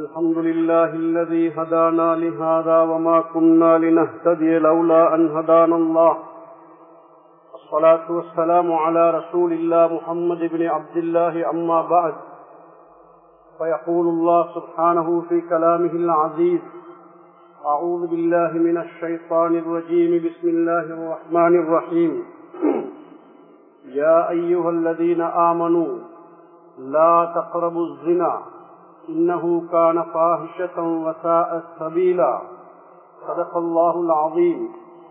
الحمد لله الذي هدانا لهذا وما كنا لنهتدي لولا أن هدانا الله الصلاة والسلام على رسول الله محمد بن عبد الله أما بعد فيقول الله سبحانه في كلامه العزيز أعوذ بالله من الشيطان الرجيم بسم الله الرحمن الرحيم يا أيها الذين آمنوا لا تقربوا الزنا إنه كان فاحشة وساء سبيلا صدق الله العظيم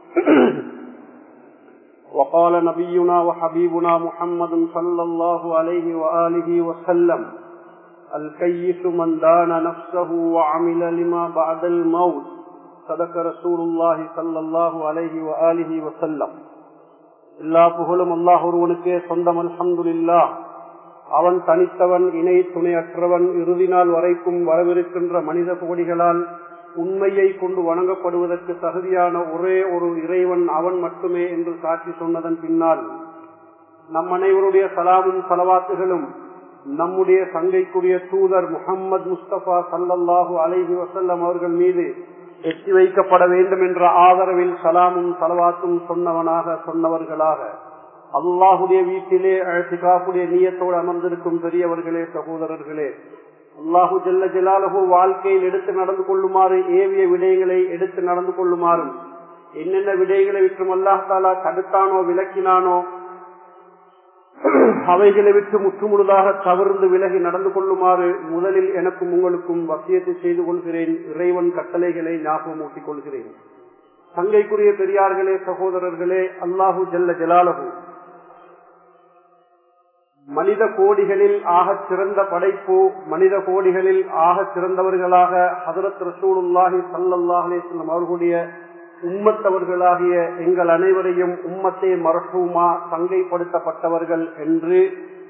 وقال نبينا وحبيبنا محمد صلى الله عليه وآله وسلم الكيس من دان نفسه وعمل لما بعد الموت صدق رسول الله صلى الله عليه وآله وسلم எல்லா புகழும் அல்லாஹ் ஒருவனுக்கே சொந்தம் அல்ஹம்துலில்லா அவன் தனித்தவன் இணை துணையற்றவன் இறுதி நாள் வரைக்கும் வரவிருக்கின்ற மனித கோடிகளால் உண்மையை கொண்டு வணங்கப்படுவதற்கு தகுதியான ஒரே ஒரு இறைவன் அவன் மட்டுமே என்று சாட்சி சொன்னதன் பின்னால் நம் அனைவருடைய சலாமும் சலவாத்துகளும் நம்முடைய சங்கைக்குரிய தூதர் முகம்மது முஸ்தபா சல்லல்லாஹு அலைஹி வசல்லம் அவர்கள் மீது எட்டி வைக்கப்பட வேண்டும் என்ற ஆதரவில் சலாமும் சலவாத்தும் சொன்னவனாக சொன்னவர்களாக அல்லாஹுடைய வீட்டிலே அழசிகாப்புடைய நீயத்தோடு அமர்ந்திருக்கும் பெரியவர்களே சகோதரர்களே அல்லாஹு ஜல்ல ஜலாலகு வாழ்க்கையில் எடுத்து நடந்து கொள்ளுமாறு ஏவிய விடயங்களை எடுத்து நடந்து கொள்ளுமாறும் என்னென்ன விடயங்களை விற்றும் அல்லாஹாலா தடுத்தானோ விளக்கினானோ அவைகளை விட்டு முற்றுமுழுதாக தவிர்ந்து விலகி நடந்து கொள்ளுமாறு முதலில் எனக்கும் உங்களுக்கும் வசியத்தை செய்து கொள்கிறேன் இறைவன் கட்டளைகளை ஞாபகம் ஊட்டிக் கொள்கிறேன் தங்கைக்குரிய பெரியார்களே சகோதரர்களே அல்லாஹு ஜல்ல ஜலாலகு மனித கோடிகளில் ஆக சிறந்த படைப்பு மனித கோடிகளில் ஆக சிறந்தவர்களாக ஹதரத் ரசூலுல்லாஹி சல்லாஹ் அலிஸ்லாம் அவர்களுடைய உம்மத்தவர்களாகிய எங்கள் அனைவரையும் உம்மத்தை மரசுமா சங்கைப்படுத்தப்பட்டவர்கள் என்று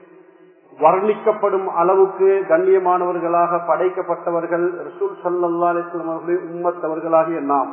வர்ணிக்கப்படும் அளவுக்கு கண்ணியமானவர்களாக படைக்கப்பட்டவர்கள் ரசூல் சல்லா அலிஸ்லாம் அவர்களுடைய உம்மத்தவர்களாகிய நாம்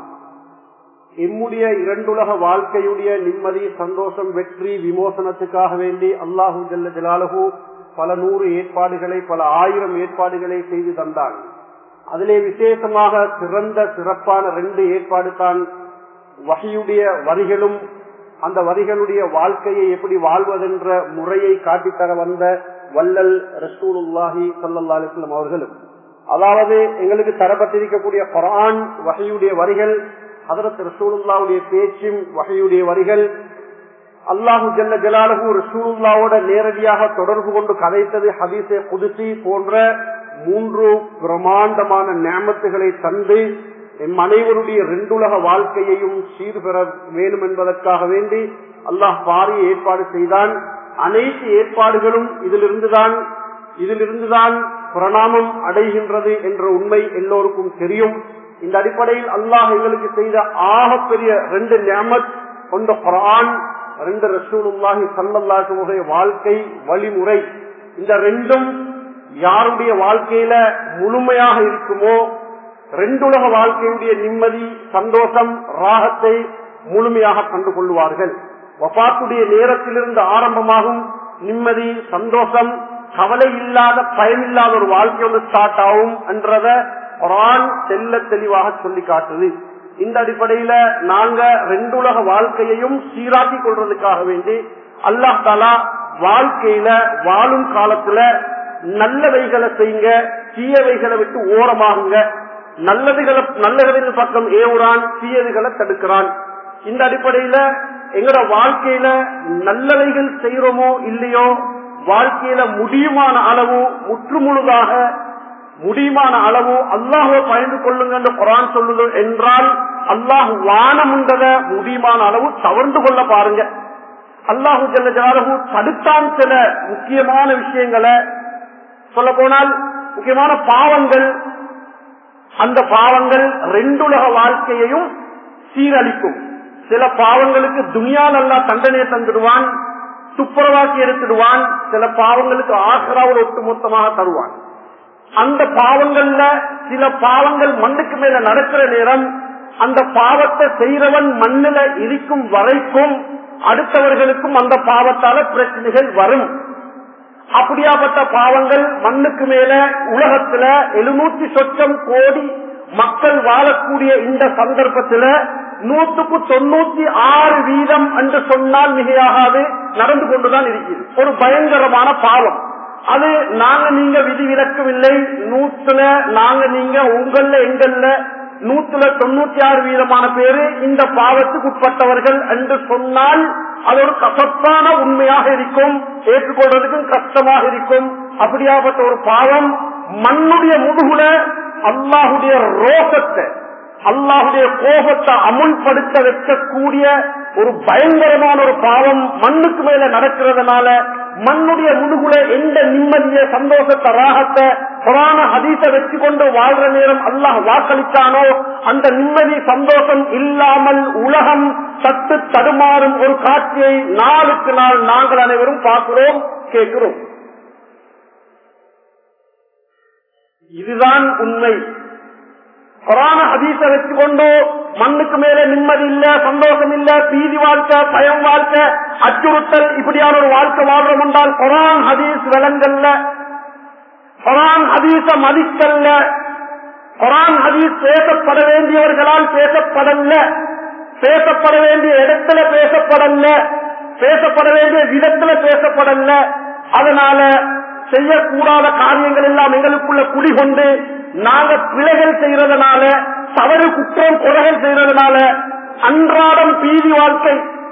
எம்முடைய இரண்டுலக வாழ்க்கையுடைய நிம்மதி சந்தோஷம் வெற்றி விமோசனத்துக்காக வேண்டி அல்லாஹூ ஜல்ல ஜலாலஹூ பல நூறு ஏற்பாடுகளை பல ஆயிரம் ஏற்பாடுகளை செய்து தந்தார் அதிலே விசேஷமாக சிறந்த சிறப்பான ரெண்டு ஏற்பாடு தான் வகையுடைய வரிகளும் அந்த வரிகளுடைய வாழ்க்கையை எப்படி வாழ்வதென்ற முறையை காட்டித்தர வந்த வல்லல் ரசூலுல்லாஹி சல்லா அலிஸ்லாம் அவர்களும் அதாவது எங்களுக்கு தரப்பட்டிருக்கக்கூடிய குரான் வகையுடைய வரிகள் அதற்கு ரசூலுல்லாவுடைய பேச்சும் வகையுடைய வரிகள் அல்லாஹு ஜல்ல ஜலாலகு ரசூலுல்லாவோட நேரடியாக தொடர்பு கொண்டு கதைத்தது ஹதீசே புதுசி போன்ற மூன்று பிரமாண்டமான நியமத்துகளை தந்து எம் அனைவருடைய ரெண்டுலக வாழ்க்கையையும் சீர்பெற வேண்டும் என்பதற்காக வேண்டி அல்லாஹ் பாரிய ஏற்பாடு செய்தான் அனைத்து ஏற்பாடுகளும் இதிலிருந்துதான் இதிலிருந்துதான் பிரணாமம் அடைகின்றது என்ற உண்மை எல்லோருக்கும் தெரியும் இந்த அடிப்படையில் அல்லாஹ் எங்களுக்கு செய்த ஆகப்பெரிய ரெண்டு நியமத் கொண்ட குரான் ரெண்டு ரசூலுல்லாஹி சல்லல்லாஹுடைய வாழ்க்கை வழிமுறை இந்த ரெண்டும் யாருடைய வாழ்க்கையில முழுமையாக இருக்குமோ ரெண்டுலக வாழ்க்கையுடைய நிம்மதி சந்தோஷம் ராகத்தை முழுமையாக கண்டு கொள்வார்கள் வபாத்துடைய நேரத்திலிருந்து ஆரம்பமாகும் நிம்மதி சந்தோஷம் கவலை இல்லாத பயனில்லாத ஒரு வாழ்க்கை ஒன்று ஸ்டார்ட் ஆகும் என்றத குரான் செல்ல தெளிவாக சொல்லி காட்டுது இந்த அடிப்படையில நாங்க ரெண்டுலக வாழ்க்கையையும் சீராக்கி கொள்றதுக்காக வேண்டி அல்லாஹ் தாலா வாழ்க்கையில வாழும் காலத்துல நல்லவைகளை செய்யுங்க தீயவைகளை விட்டு ஓரமாகுங்க நல்லதுகளை நல்லதுகளின் பக்கம் ஏவுறான் தீயதுகளை தடுக்கிறான் இந்த அடிப்படையில எங்கட வாழ்க்கையில நல்லவைகள் செய்யறோமோ இல்லையோ வாழ்க்கையில முடியுமான அளவு முற்றுமுழுதாக முடியுமான அளவு அல்லாஹுவை பயந்து கொள்ளுங்க என்று குரான் சொல்லுது என்றால் அல்லாஹ் வானம் உண்டத முடியுமான அளவு தவறு கொள்ள பாருங்க அல்லாஹு ஜல்ல ஜாலகு தடுத்தான் சில முக்கியமான விஷயங்களை சொல்ல போனால் முக்கியமான பாவங்கள் அந்த பாவங்கள் ரெண்டுலக வாழ்க்கையையும் சீரழிக்கும் சில பாவங்களுக்கு துனியால் அல்லா தண்டனையை தந்துடுவான் துப்புரவாக்கி எடுத்துடுவான் சில பாவங்களுக்கு ஆசராவில் ஒட்டுமொத்தமாக தருவான் அந்த பாவங்கள்ல சில பாவங்கள் மண்ணுக்கு மேல நடக்கிற நேரம் அந்த பாவத்தை செய்யறவன் மண்ணில இருக்கும் வரைக்கும் அடுத்தவர்களுக்கும் அந்த பாவத்தால பிரச்சனைகள் வரும் அப்படியாப்பட்ட பாவங்கள் மண்ணுக்கு மேல உலகத்துல எழுநூத்தி சொச்சம் கோடி மக்கள் வாழக்கூடிய இந்த சந்தர்ப்பத்துல நூற்றுக்கு தொண்ணூத்தி ஆறு வீதம் என்று சொன்னால் மிகையாகாது நடந்து கொண்டுதான் இருக்கிறது ஒரு பயங்கரமான பாவம் அது நாங்க நீங்க விதி விலக்கவில்லை நூத்துல நாங்க நீங்க உங்கள எங்கள்ல நூத்துல தொண்ணூத்தி ஆறு வீதமான பேரு இந்த பாவத்துக்கு உட்பட்டவர்கள் என்று சொன்னால் அது ஒரு கசப்பான உண்மையாக இருக்கும் ஏற்றுக்கொள்றதுக்கும் கஷ்டமாக இருக்கும் அப்படியாப்பட்ட ஒரு பாவம் மண்ணுடைய முதுகுல அல்லாஹுடைய ரோசத்தை அல்லாஹுடைய கோபத்தை அமுல்படுத்த வைக்கக்கூடிய ஒரு பயங்கரமான ஒரு பாவம் மண்ணுக்கு மேல நடக்கிறதுனால மண்ணுடைய முதுகுல எந்த நிம்மதிய சந்தோஷத்தை ராகத்தை புராண ஹதீச வச்சு கொண்டு வாழ்ற நேரம் அல்லாஹ் வாக்களித்தானோ அந்த நிம்மதி சந்தோஷம் இல்லாமல் உலகம் சத்து தடுமாறும் ஒரு காட்சியை நாளுக்கு நாள் நாங்கள் அனைவரும் பார்க்கிறோம் கேட்கிறோம் இதுதான் உண்மை கொரோனா ஹதீச வச்சுக்கொண்டு மண்ணுக்கு மேல நிம்மதி இல்ல சந்தோஷம் இல்ல பீதி வாழ்க்கை பயம் வாழ்க்கை அச்சுறுத்தல் இப்படியான ஒரு வாழ்க்கை வாழ்றோம் என்றால் கொரான் ஹதீஸ் விலங்கல்ல கொரான் ஹதீச மதிக்கல்ல கொரான் ஹதீஸ் பேசப்பட வேண்டியவர்களால் பேசப்படல பேசப்பட வேண்டிய இடத்துல பேசப்படல பேசப்பட வேண்டிய விதத்துல பேசப்படல அதனால செய்யக்கூடாத காரியங்கள் எல்லாம் எங்களுக்குள்ள குடிகொண்டு நாங்க பிழைகள் செய்யறதுனால தவறு குற்றம் கொலைகள் செய்யறதுனால அன்றாடம் பீதி வாழ்க்கை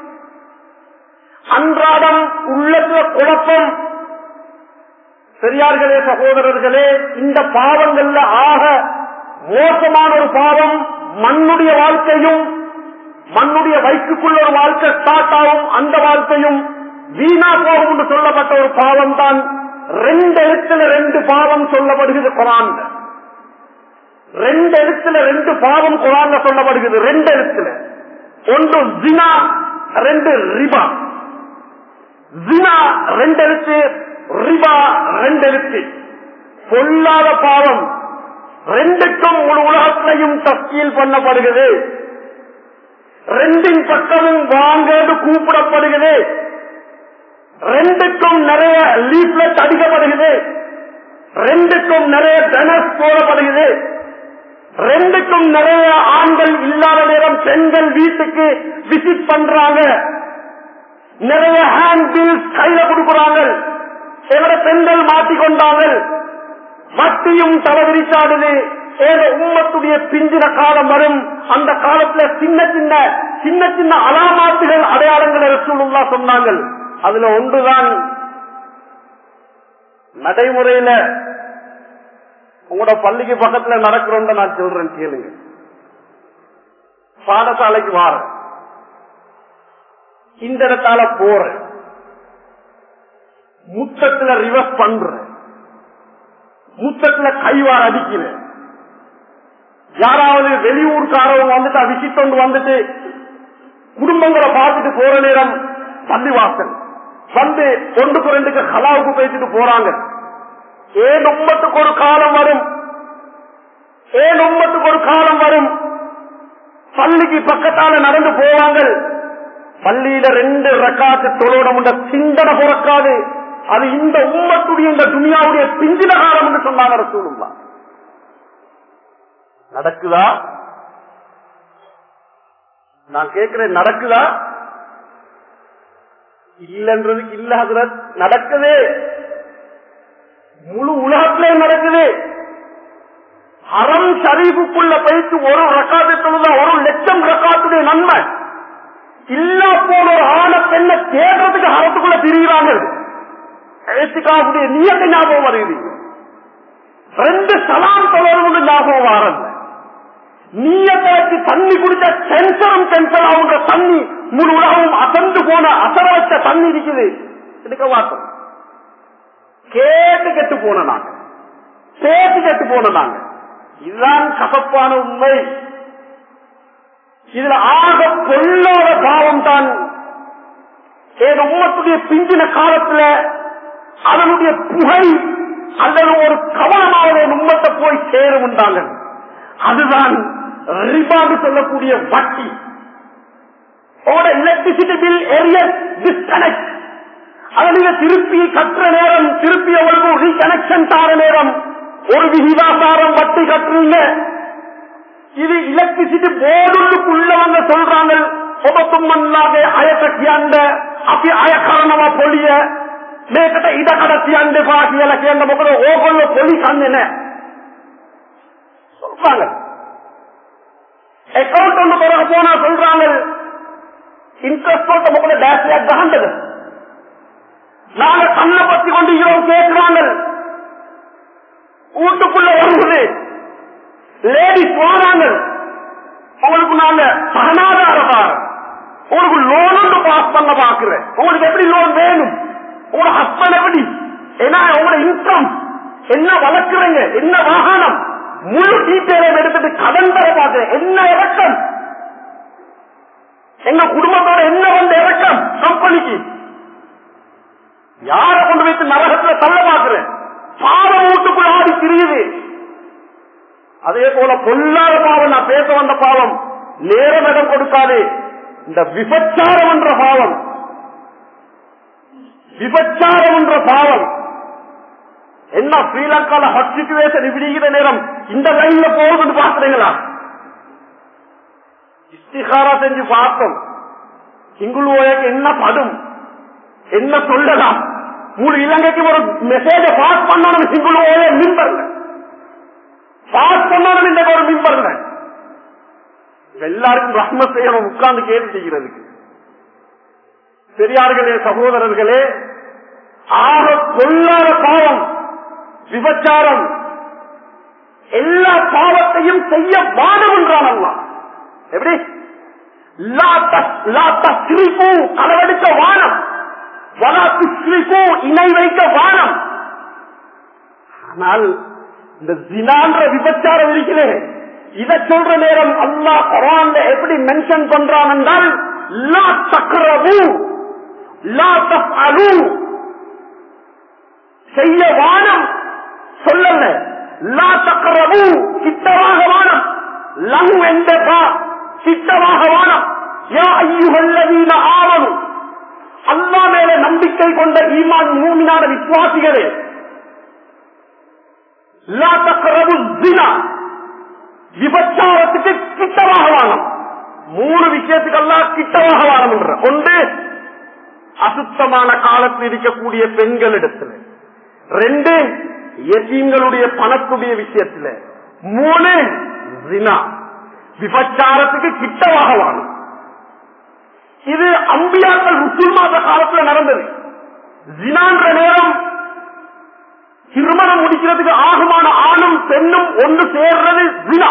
அன்றாடம் உள்ளத்துல குழப்பம் பெரியார்களே சகோதரர்களே இந்த பாவங்கள்ல ஆக மோசமான ஒரு பாவம் மண்ணுடைய வாழ்க்கையும் மண்ணுடைய வயிற்றுக்குள்ள ஒரு வாழ்க்கை ஸ்டார்ட் ஆகும் அந்த வாழ்க்கையும் வீணா போகும் என்று சொல்லப்பட்ட ஒரு பாவம் தான் ரெண்டு எழுத்துல ரெண்டு பாவம் சொல்லப்படுகிறது குரான் ரெண்டு எழுத்துல ரெண்டு பாவம் குரான்ல சொல்லப்படுகிறது ரெண்டு எழுத்துல ஒன்று ஜினா ரெண்டு ரிபா ஜினா ரெண்டு எழுத்து ரிபா ரெண்டு எழுத்து பொல்லாத பாவம் ரெண்டுக்கும் முழு உலகத்திலையும் தஸ்கீல் பண்ணப்படுகிறது ரெண்டின் பக்கமும் வாங்கன்னு கூப்பிடப்படுகிறது ரெண்டுக்கும் நிறைய லீப்லெட் அடிக்கப்படுகிறது ரெண்டுக்கும் நிறைய டனஸ் போடப்படுகிறது ரெண்டுக்கும் நிறைய ஆண்கள் இல்லாத நேரம் பெண்கள் வீட்டுக்கு விசிட் பண்றாங்க நிறைய ஹேண்ட் பில்ஸ் கையில கொடுக்குறாங்க எங்கட பெண்கள் மாட்டிக்கொண்டாங்க மத்தியும் தலவிரிச்சாடுது ஏதோ உம்மத்துடைய பிஞ்சின காலம் வரும் அந்த காலத்துல சின்ன சின்ன சின்ன சின்ன அலாமாத்துகள் அடையாளங்களை ரசூலுல்லா சொன்னாங்க அதுல ஒன்றுதான் நடைமுறையில உங்களோட பள்ளிக்கு பக்கத்துல நடக்கிறோம் நான் சொல்றேன் கேளுங்க பாடசாலைக்கு வார இந்த இடத்தால போற முத்தத்துல ரிவர்ஸ் பண்ற முத்தத்துல கைவார அடிக்கிற யாராவது வெளியூர்காரவங்க வந்துட்டு விசிட்டு வந்துட்டு குடும்பங்களை பார்த்துட்டு போற நேரம் பள்ளிவாசல் வந்து ஒன்றுக்கு ரெண்டுக்கு ஹலாவுக்கு பேசிட்டு போறாங்க ஏன் உம்மத்துக்கு ஒரு காலம் வரும் ஏன் உம்மத்துக்கு ஒரு காலம் வரும் பள்ளிக்கு பக்கத்தால நடந்து போவாங்க பள்ளியில ரெண்டு ரக்காத்து தொழோட முண்ட சிந்தனை பிறக்காது அது இந்த உம்மத்துடைய இந்த துணியாவுடைய பிஞ்சின காலம் என்று சொன்னாங்க ரசூலுல்லா நடக்குதா நான் கேட்கிறேன் நடக்குதா இல்லன்றதுக்கு இல்ல ஹசரத் நடக்குது முழு உலகத்திலே நடக்குது அறம் ஷரீஃபுக்குள்ள போயிட்டு ஒரு ரக்காத்து தொழுதா ஒரு லட்சம் ரக்காத்துடைய நன்மை இல்ல போன ஒரு ஆண பெண்ணை தேடுறதுக்கு அறத்துக்குள்ள திரிகிறாங்க நீயத்தை ஞாபகம் வருகிறது ரெண்டு சலாம் தொடர்பு ஞாபகம் வரல நீயத்தை வச்சு தண்ணி குடிச்ச டென்ஷனும் டென்ஷன் அவங்க தண்ணி முழு உலகமும் அசந்து போன அசர வச்ச தண்ணி இருக்குது எடுக்க மாட்டோம் கேட்டு கெட்டு போன நாங்க கேட்டு கெட்டு போன நாங்க இதுதான் கசப்பான உண்மை இதுல ஆக பொல்லாத பாவம் தான் என் உம்மத்துடைய பிஞ்சின காலத்துல அதனுடைய புகை அல்லது ஒரு கவனமாக என் உம்மத்தை போய் சேரும் உண்டாங்க அதுதான் ரிபான்னு சொல்லக்கூடிய வட்டி உங்களோட எலக்ட்ரிசிட்டி பில் ஏரிய டிஸ்கனெக்ட் அதை நீங்க திருப்பி கட்டுற நேரம் திருப்பி அவங்களுக்கு ரீகனெக்ஷன் தார நேரம் ஒரு விகிதாசாரம் வட்டி கட்டுறீங்க இது எலக்ட்ரிசிட்டி போர்டுக்குள்ளவங்க சொல்றாங்க ඔබතුමන්ලාගේ අයට කියන්න අපි අය කරනවා පොලිය මේකට ඉඩ කඩ තියන්න එපා කියලා කියන්න මොකද ඕගොල්ලෝ පොලි කන්නේ නැහැ சொல்றாங்க அக்கௌண்ட் ஒன்று பிறகு போனா சொல்றாங்க இன்ட்ரெஸ்ட் போட்ட முகல டேஷ்ல கஹண்டது நாங்க கண்ணை பத்தி கொண்டு இரவு கேட்கிறாங்க வீட்டுக்குள்ள வருவது லேடிஸ் போறாங்க உங்களுக்கு நாங்க சகனாதாரதார உங்களுக்கு லோன் ஒன்று பாஸ் பண்ண பாக்குறேன் உங்களுக்கு எப்படி லோன் வேணும் உங்களோட ஹஸ்பண்ட் எப்படி ஏன்னா உங்களோட இன்கம் என்ன வளர்க்குறீங்க என்ன வாகனம் முழு டீட்டெயிலும் எடுத்துட்டு கடன் தர பாக்குறேன் என்ன இறக்கம் எங்க குடும்பத்தோட என்ன வந்து இறக்கம் கம்பெனிக்கு யார கொண்டு வைத்து நரகத்துல தள்ள பாக்குறேன் பாவம் வீட்டுக்குள்ள ஆடி திரியுது அதே போல பொல்லாத பாவம் நான் பேச வந்த பாவம் நேரம் இடம் கொடுக்காது இந்த விபச்சாரம் என்ற பாவம் விபச்சாரம் என்ற பாவம் என்ன ஸ்ரீலங்கால ஹட் சிச்சுவேஷன் இப்படிங்கிற நேரம் இந்த லைன்ல போகுதுன்னு பாக்குறீங்களா இஸ்திகாரா செஞ்சு பார்த்தோம் சிங்குழுவோயக்கு என்ன படும் என்ன சொல்லலாம் மூணு இலங்கைக்கு ஒரு மெசேஜ பாஸ் பண்ணணும் சிங்குழுவோய மின்பர்ல பாஸ் பண்ணணும் இந்த ஒரு மின்பர்ல எல்லாருக்கும் ரஹ்ம செய்யணும் உட்கார்ந்து கேள்வி செய்கிறதுக்கு பெரியார்களே சகோதரர்களே ஆக கொள்ளாத பாவம் விபச்சாரம் எல்லா பாவத்தையும் செய்ய வானம் என்றான் அல்லா எப்படி களவெடுக்க வானம் வலா துஸ்ரிக்கு இணை வைக்க வானம் ஆனால் இந்த ஜினான்ற விபச்சாரம் இருக்கிறேன் இதை சொல்ற நேரம் அல்லாஹ் குரான்ல எப்படி மென்ஷன் பண்றான் என்றால் லா தக்ரவு லா தஃஅலு செய்ய வானம் சொல்லல லா தக்ரவு கிட்டவாக வானம் லங் என்ற பா கிட்டவாக வானம் யா ஐயுகல்லவீன ஆவணும் அல்லா மேல நம்பிக்கை கொண்ட ஈமான் மூமினான விசுவாசிகளே லா தக்ரவு ஜினா விபச்சாரத்துக்கு கிட்டவாக வானம் மூணு விஷயத்துக்கு எல்லாம் கிட்டவாக வானம் என்ற ஒன்று அசுத்தமான காலத்தில் இருக்கக்கூடிய பெண்களிடத்துல ரெண்டு எத்தீம்களுடைய பணத்துடைய விஷயத்துல மூணு ஜினா விபச்சாரத்துக்கு கிட்டவாக வாணும் இது அம்பியாக்கள் முஸ்லிமாத காலத்துல நடந்தது ஜினான்ற நேரம் திருமணம் முடிக்கிறதுக்கு ஆகுமான ஆணும் பெண்ணும் ஒன்று சேர்றது ஜினா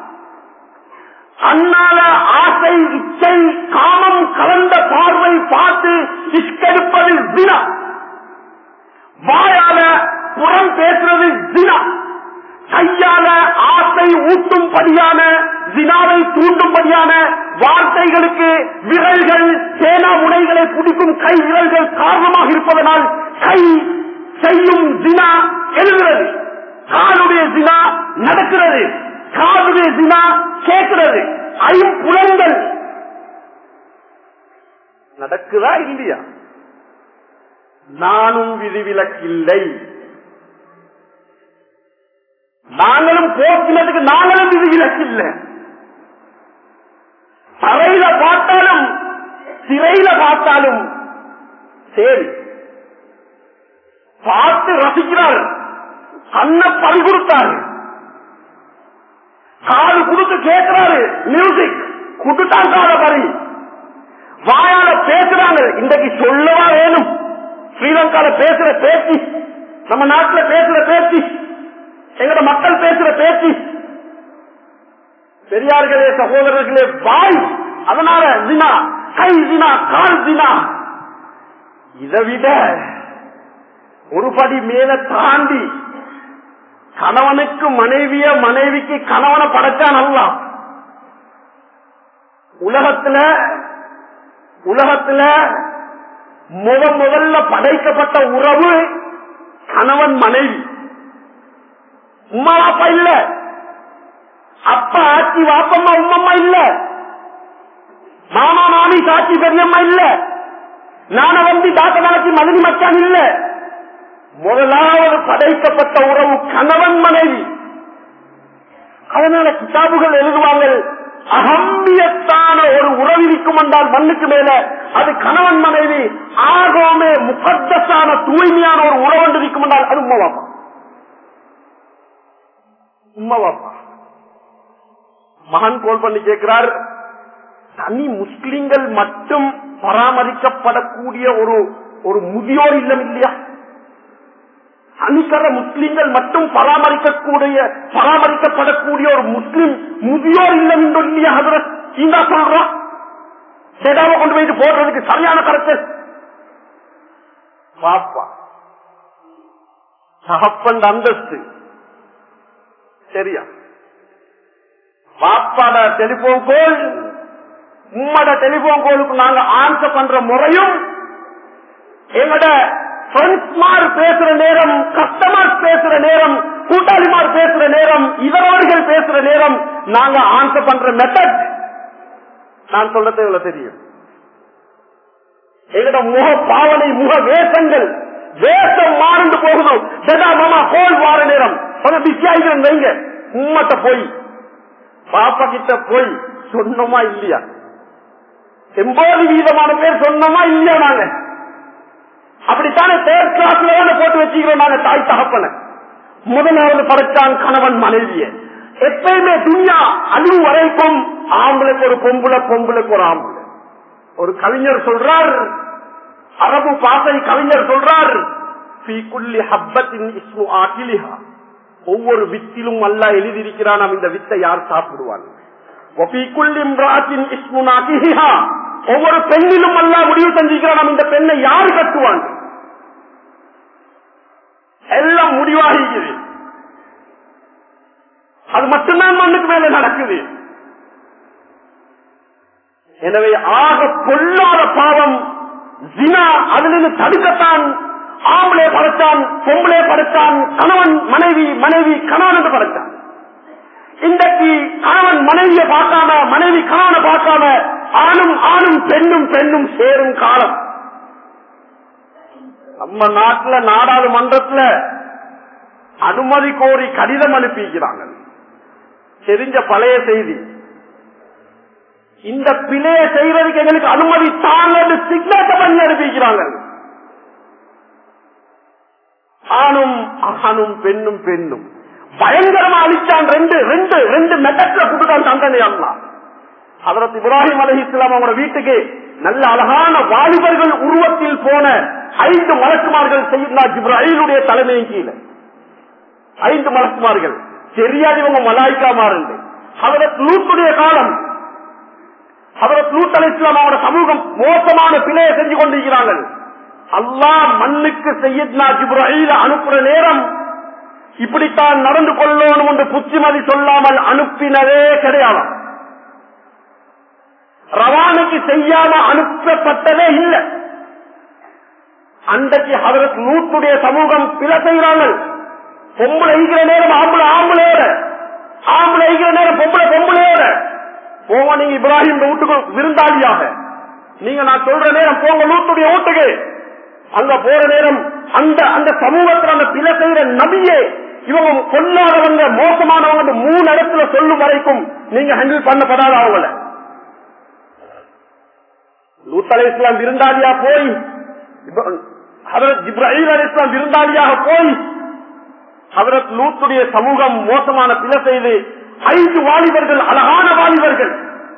அண்ணால ஆசை இச்சை காமம் கலந்த பார்வை பார்த்து இஷ்கெடுப்பது ஜினா வாயால புறம் பேசுறது ஜினா கையால ஆசை ஊட்டும்படியான ஜினாவை தூண்டும்படியான வார்த்தைகளுக்கு விரல்கள் சேனா முனைகளை பிடிக்கும் கை விரல்கள் காரணமாக இருப்பதனால் கை செய்யும் ஜினா எழுகிறது காலுடைய ஜினா நடக்கிறது காதுடைய ஜினா கேட்கிறது ஐம்புலங்கள் நடக்குதா இல்லையா நானும் விதிவிலக்கில்லை நாங்களும் போக்கினதுக்கு நாங்களும் விதிவிலக்கில்லை தரையில பார்த்தாலும் சிறையில பார்த்தாலும் சரி பார்த்து ரசிக்கிறார் கண்ணை பறி கொடுத்தாரு காது கொடுத்து கேட்கிறாரு மியூசிக் குடுத்தான் காத பறி வாயால பேசுறாங்க இன்றைக்கு சொல்லவா வேணும் ஸ்ரீலங்கால பேசுற பேச்சு நம்ம நாட்டுல பேசுற பேச்சு எங்கட மக்கள் பேசுற பேச்சு பெரியார்களே சகோதரர்களே வாய் அதனால தினா கை தினா கால் தினா இதை விட ஒரு படி மேல தாண்டி கணவனுக்கு மனைவிய மனைவிக்கு கணவனை படைச்சான் அல்ல உலகத்துல உலகத்துல முத முதல்ல படைக்கப்பட்ட உறவு கணவன் மனைவி உமா அப்பா இல்ல அப்பா ஆச்சி வாப்பம்மா உம்மம்மா இல்ல மாமா மாமி சாட்சி பெரியம்மா இல்ல நான வந்து தாத்த நாளைக்கு மதனி மச்சான் இல்ல முதலாவது படைக்கப்பட்ட உறவு கணவன் மனைவி அதனால கிதாபுகள் எழுதுவாங்க அகம்பியத்தான ஒரு உறவு இருக்கும் என்றால் மண்ணுக்கு மேல அது கணவன் மனைவி ஆகோமே முகத்தசான தூய்மையான ஒரு உறவு என்று இருக்கும் என்றால் அது உண்மைவாப்பா உண்மைவாப்பா மகன் கோல் பண்ணி கேட்கிறார் தனி முஸ்லிம்கள் மட்டும் பராமரிக்கப்படக்கூடிய ஒரு ஒரு முதியோர் இல்லம் இல்லையா தனிக்கர முஸ்லிம்கள் மட்டும் பராமரிக்கக்கூடிய பராமரிக்கப்படக்கூடிய ஒரு முஸ்லிம் முதியோர் இல்லம் என்று இல்லையா ஹதரத் சீனா சொல்றோம் சேதாவை கொண்டு போயிட்டு போடுறதுக்கு சரியான கருத்து பாப்பா சகப்பன் அந்தஸ்து சரியா பாப்பாட டெலிபோன் கோல் உம்மட டெலிபோன் கோலுக்கு நாங்க ஆன்சர் பண்ற முறையும் எங்கட ஃப்ரெண்ட்ஸ்மார் பேசுற நேரம் கஸ்டமர் பேசுற நேரம் கூட்டாளிமார் பேசுற நேரம் இதரோர்கள் பேசுற நேரம் நாங்க ஆன்சர் பண்ற மெத்தட் நான் சொல்றது இவ்வளவு தெரியும் எங்கட முக பாவனை முக வேஷங்கள் வேஷம் மாறந்து போகுது செதா மாமா கோல் வார நேரம் கொஞ்சம் பிஸி ஆகிக்கிறேன் வைங்க உம்மட்ட போய் பாப்பா கிட்ட போய் சொன்னோமா இல்லையா எண்பது வீதமான பேர் சொன்னோமா இல்லையா நாங்க அப்படித்தானே தேர்ட் கிளாஸ்ல தானே போட்டு வச்சுக்கிறோம் நாங்க தாய் தகப்பன முதலாவது படைச்சான் கணவன் மனைவிய எப்பயுமே துணியா அழிவு வரைக்கும் ஆம்பளைக்கு ஒரு பொம்புல பொம்பளைக்கு ஒரு ஆம்பளை ஒரு கவிஞர் சொல்றார் அரபு பாசை கவிஞர் சொல்றார் ஒவ்வொரு வித்திலும் அல்ல எழுதியிருக்கிறான் இந்த வித்தை யார் சாப்பிடுவான் ஒவ்வொரு பெண்ணிலும் அல்ல முடிவு செஞ்சிருக்கிறான் இந்த பெண்ணை யார் கட்டுவான் எல்லாம் முடிவாகிறது அது மட்டும்தான் மண்ணுக்கு மேல நடக்குது எனவே ஆக பொல்லாத பாவம் ஜினா அதிலிருந்து தடுக்கத்தான் ஆம்பளை படைத்தான் பொம்பளை படைத்தான் கணவன் மனைவி மனைவி கணவன் என்று படைத்தான் இன்றைக்கு கணவன் மனைவியை பார்க்காம மனைவி கணவனை பார்க்காம ஆணும் ஆணும் பெண்ணும் பெண்ணும் சேரும் காலம் நம்ம நாட்டுல நாடாளுமன்றத்துல அனுமதி கோரி கடிதம் அனுப்பிக்கிறாங்க தெரிஞ்ச பழைய செய்தி இந்த பிழைய செய்யறதுக்கு எங்களுக்கு அனுமதி தாங்க சிக்னேச்சர் பண்ணி அனுப்பிக்கிறாங்க ஆணும் ஆணும் பெண்ணும் பெண்ணும் பயங்கரமா அழிச்சான் ரெண்டு ரெண்டு ரெண்டு மெட்டத்துல கொடுத்தான் தண்டனை அல்லா அதற்கு இப்ராஹிம் அலஹி இஸ்லாம் அவங்க வீட்டுக்கு நல்ல அழகான வாலிபர்கள் உருவத்தில் போன ஐந்து மலக்குமார்கள் செய்தா ஜிப்ராஹிலுடைய தலைமையின் கீழே ஐந்து மலக்குமார்கள் தெரியாது இவங்க மலாய்க்கா மாறுண்டு அவரத் லூத்துடைய காலம் அவரத் லூத் அலி இஸ்லாம் அவரோட சமூகம் மோசமான பிழையை செஞ்சு கொண்டிருக்கிறார்கள் அல்லாஹ் மண்ணுக்கு செய்யத்னா ஜிப்ராஹில அனுப்புற நேரம் இப்படித்தான் நடந்து கொள்ளணும் என்று புத்திமதி சொல்லாமல் அனுப்பினதே கிடையாது ரவானுக்கு செய்யாம அனுப்பப்பட்டதே இல்லை அன்றைக்கு ஹதரத் நூற்றுடைய சமூகம் பில செய்கிறாங்க பொம்பளை ஈகிற நேரம் ஆம்பளை ஆம்பளையோட ஆம்பளை ஈகிற நேரம் பொம்பளை பொம்பளையோட போங்க நீங்க இப்ராஹிம் வீட்டுக்கு விருந்தாளியாக நீங்க நான் சொல்ற நேரம் போங்க நூற்றுடைய வீட்டுக்கு அங்க போற நேரம் அந்த அந்த சமூகத்தில் அந்த பில செய்யற நபியே இவங்க கொல்லாதவங்க மோசமானவங்க மூணு இடத்துல சொல்லும் வரைக்கும் நீங்க ஹேண்டில் பண்ணப்படாத அவங்கள லூத் அலி இஸ்லாம் விருந்தாளியா போய் இப்ராஹிம் அலி இஸ்லாம் விருந்தாளியாக போய் ஹதரத் லூத்துடைய சமூகம் மோசமான பில செய்து ஐந்து வாலிபர்கள் அழகான வாலிபர்கள்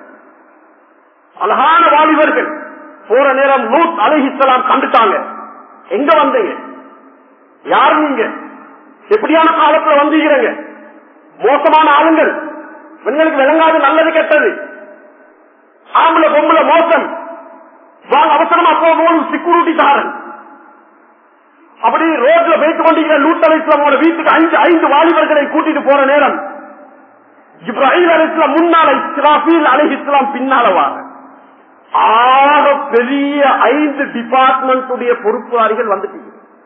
அழகான வாலிபர்கள் போற நேரம் லூத் அலிஹிஸ்லாம் கண்டுட்டாங்க எங்க வந்தீங்க யார் நீங்க எப்படியான காலத்துல வந்தீங்க மோசமான ஆளுங்கள் பெண்களுக்கு விளங்காது நல்லது கெட்டது ஆம்பளை பொம்பளை மோசம் வாங்க அவசரமா போகணும் செக்யூரிட்டி தாரன் அப்படி ரோட்ல போயிட்டு கொண்டிருக்கிற லூட் அலி இஸ்லாமோட வீட்டுக்கு அஞ்சு ஐந்து வாலிபர்களை கூட்டிட்டு போற நேரம் இப்ராஹிம் அலி இஸ்லாம் முன்னால இஸ்ராஃபீல் அலி இஸ்லாம் பின்னால வாங்க ஆக பெரிய ஐந்து டிபார்ட்மெண்ட் பொறுப்புதாரிகள் வந்துட்டீங்க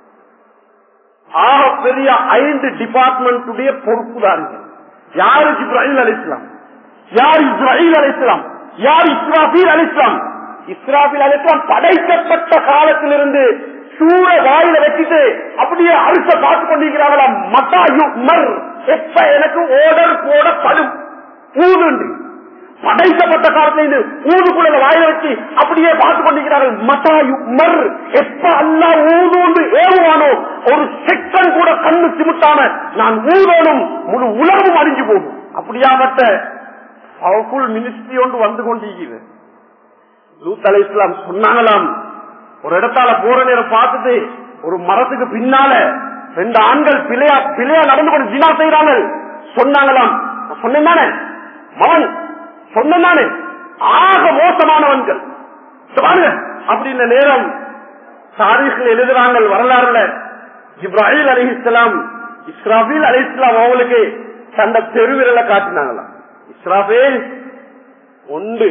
ஆக பெரிய ஐந்து டிபார்ட்மெண்ட் பொறுப்புதாரிகள் யாரு இப்ராஹிம் அலி இஸ்லாம் யார் இஸ்ராஹில் அலி இஸ்லாம் யார் இஸ்ராஃபீல் அலி இஸ்லாம் இஸ்ராபில் அலிஸ்லாம் படைக்கப்பட்ட காலத்திலிருந்து சூற வாயில வச்சுட்டு அப்படியே அரிச பார்த்து கொண்டிருக்கிறாங்களா மத்தாயு மர் எப்ப எனக்கு ஓடர் போடப்படும் ஊதுண்டு படைக்கப்பட்ட காலத்துல இருந்து ஊதுக்குள்ள வாயில வச்சு அப்படியே பார்த்து கொண்டிருக்கிறார்கள் மத்தாயு மர் எப்ப அல்லா ஊதுண்டு ஏவுவானோ ஒரு செகண்ட் கூட கண்ணு சிமிட்டாம நான் ஊதணும் முழு உலகமும் அழிஞ்சு போகும் அப்படியாப்பட்ட பவர்ஃபுல் மினிஸ்ட்ரி ஒன்று வந்து கொண்டிருக்கிறது லூத் அலை இஸ்லாம் சொன்னாங்களாம் ஒரு இடத்தால போற நேரம் பார்த்துட்டு ஒரு மரத்துக்கு பின்னால ரெண்டு ஆண்கள் பிள்ளையா பிள்ளையா நடந்து கொண்டு ஜினா செய்யறாங்க சொன்னாங்களாம் சொன்னேன் தானே மகன் சொன்னேன் தானே ஆக மோசமானவன்கள் பாருங்க அப்படின்ற நேரம் தாரீഖിல் எழுதுறாங்க வரலாறுல இப்ராஹிம் அலி இஸ்லாம் இஸ்ராஃபில் அலி இஸ்லாம் அவங்களுக்கு தந்த தெருவிரலை காட்டினாங்களாம் இஸ்ராஃபேல் ஒன்று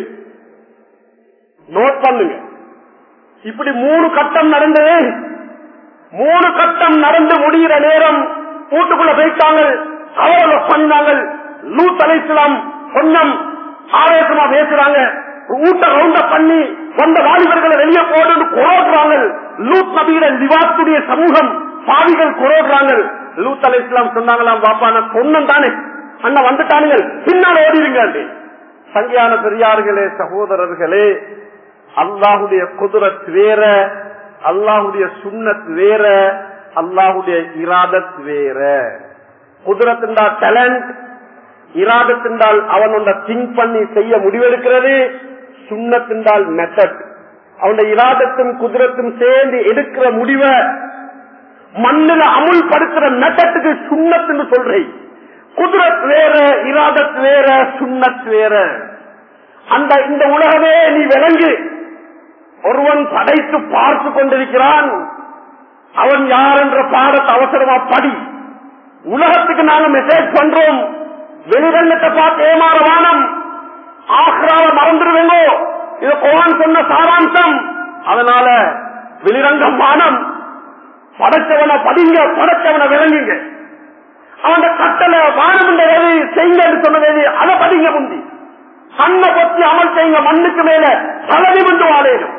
நோட் பண்ணுங்க இப்படி மூணு கட்டம் நடந்தது மூணு கட்டம் நடந்து முடிகிற நேரம் வீட்டுக்குள்ள போயிட்டாங்க அவரோட பண்ணாங்க லூத் அலைசலாம் சொன்னம் ஆவேசமா பேசுறாங்க ஊட்ட ரவுண்ட பண்ணி வந்த வாலிபர்களை வெளியே போட்டு குரோடுறாங்க லூத் நபியிட விவாத்துடைய சமூகம் பாவிகள் குரோடுறாங்க லூத் அலை இஸ்லாம் சொன்னாங்களாம் பாப்பா நான் சொன்னேன் தானே அண்ணா வந்துட்டானுங்க பின்னால் ஓடிடுங்க சங்கியான பெரியார்களே சகோதரர்களே அல்லாஹுடைய குதிரத் வேற அல்லாஹுடைய சுண்ணத் வேற அல்லாஹுடைய இராதத் வேற குதிரத் என்றால் டேலண்ட் இராதத் என்றால் அவனோட திங்க் பண்ணி செய்ய முடிவெடுக்கிறது சுண்ணத் என்றால் மெத்தட் அவனுடைய இராதத்தும் குதிரத்தும் சேர்ந்து எடுக்கிற முடிவை மண்ணில் அமுல்படுத்துற மெத்தட்டுக்கு சுண்ணத் என்று சொல்றேன் குதிரத் வேற இராதத் வேற சுண்ணத் வேற அந்த இந்த உலகமே நீ விளங்கு ஒருவன் படைத்து பார்த்து கொண்டிருக்கிறான் அவன் யார் என்ற பாடத்தை அவசரமா படி உலகத்துக்கு நாங்க மெசேஜ் பண்றோம் வெளிரங்கத்தை பார்த்து ஏமாற வானம் ஆக்ராவ மறந்துடுவேங்கோ இது கோவான் சொன்ன சாராம்சம் அதனால வெளிரங்கம் வானம் படைச்சவனை படிங்க படைச்சவனை விளங்குங்க அவன் கட்டளை வானம் என்ற எது செய்யுங்க என்று சொன்னது எது அதை படிங்க முந்தி கண்ணை பத்தி அமல் செய்யுங்க மண்ணுக்கு மேல தலைவி வந்து வாழையிடும்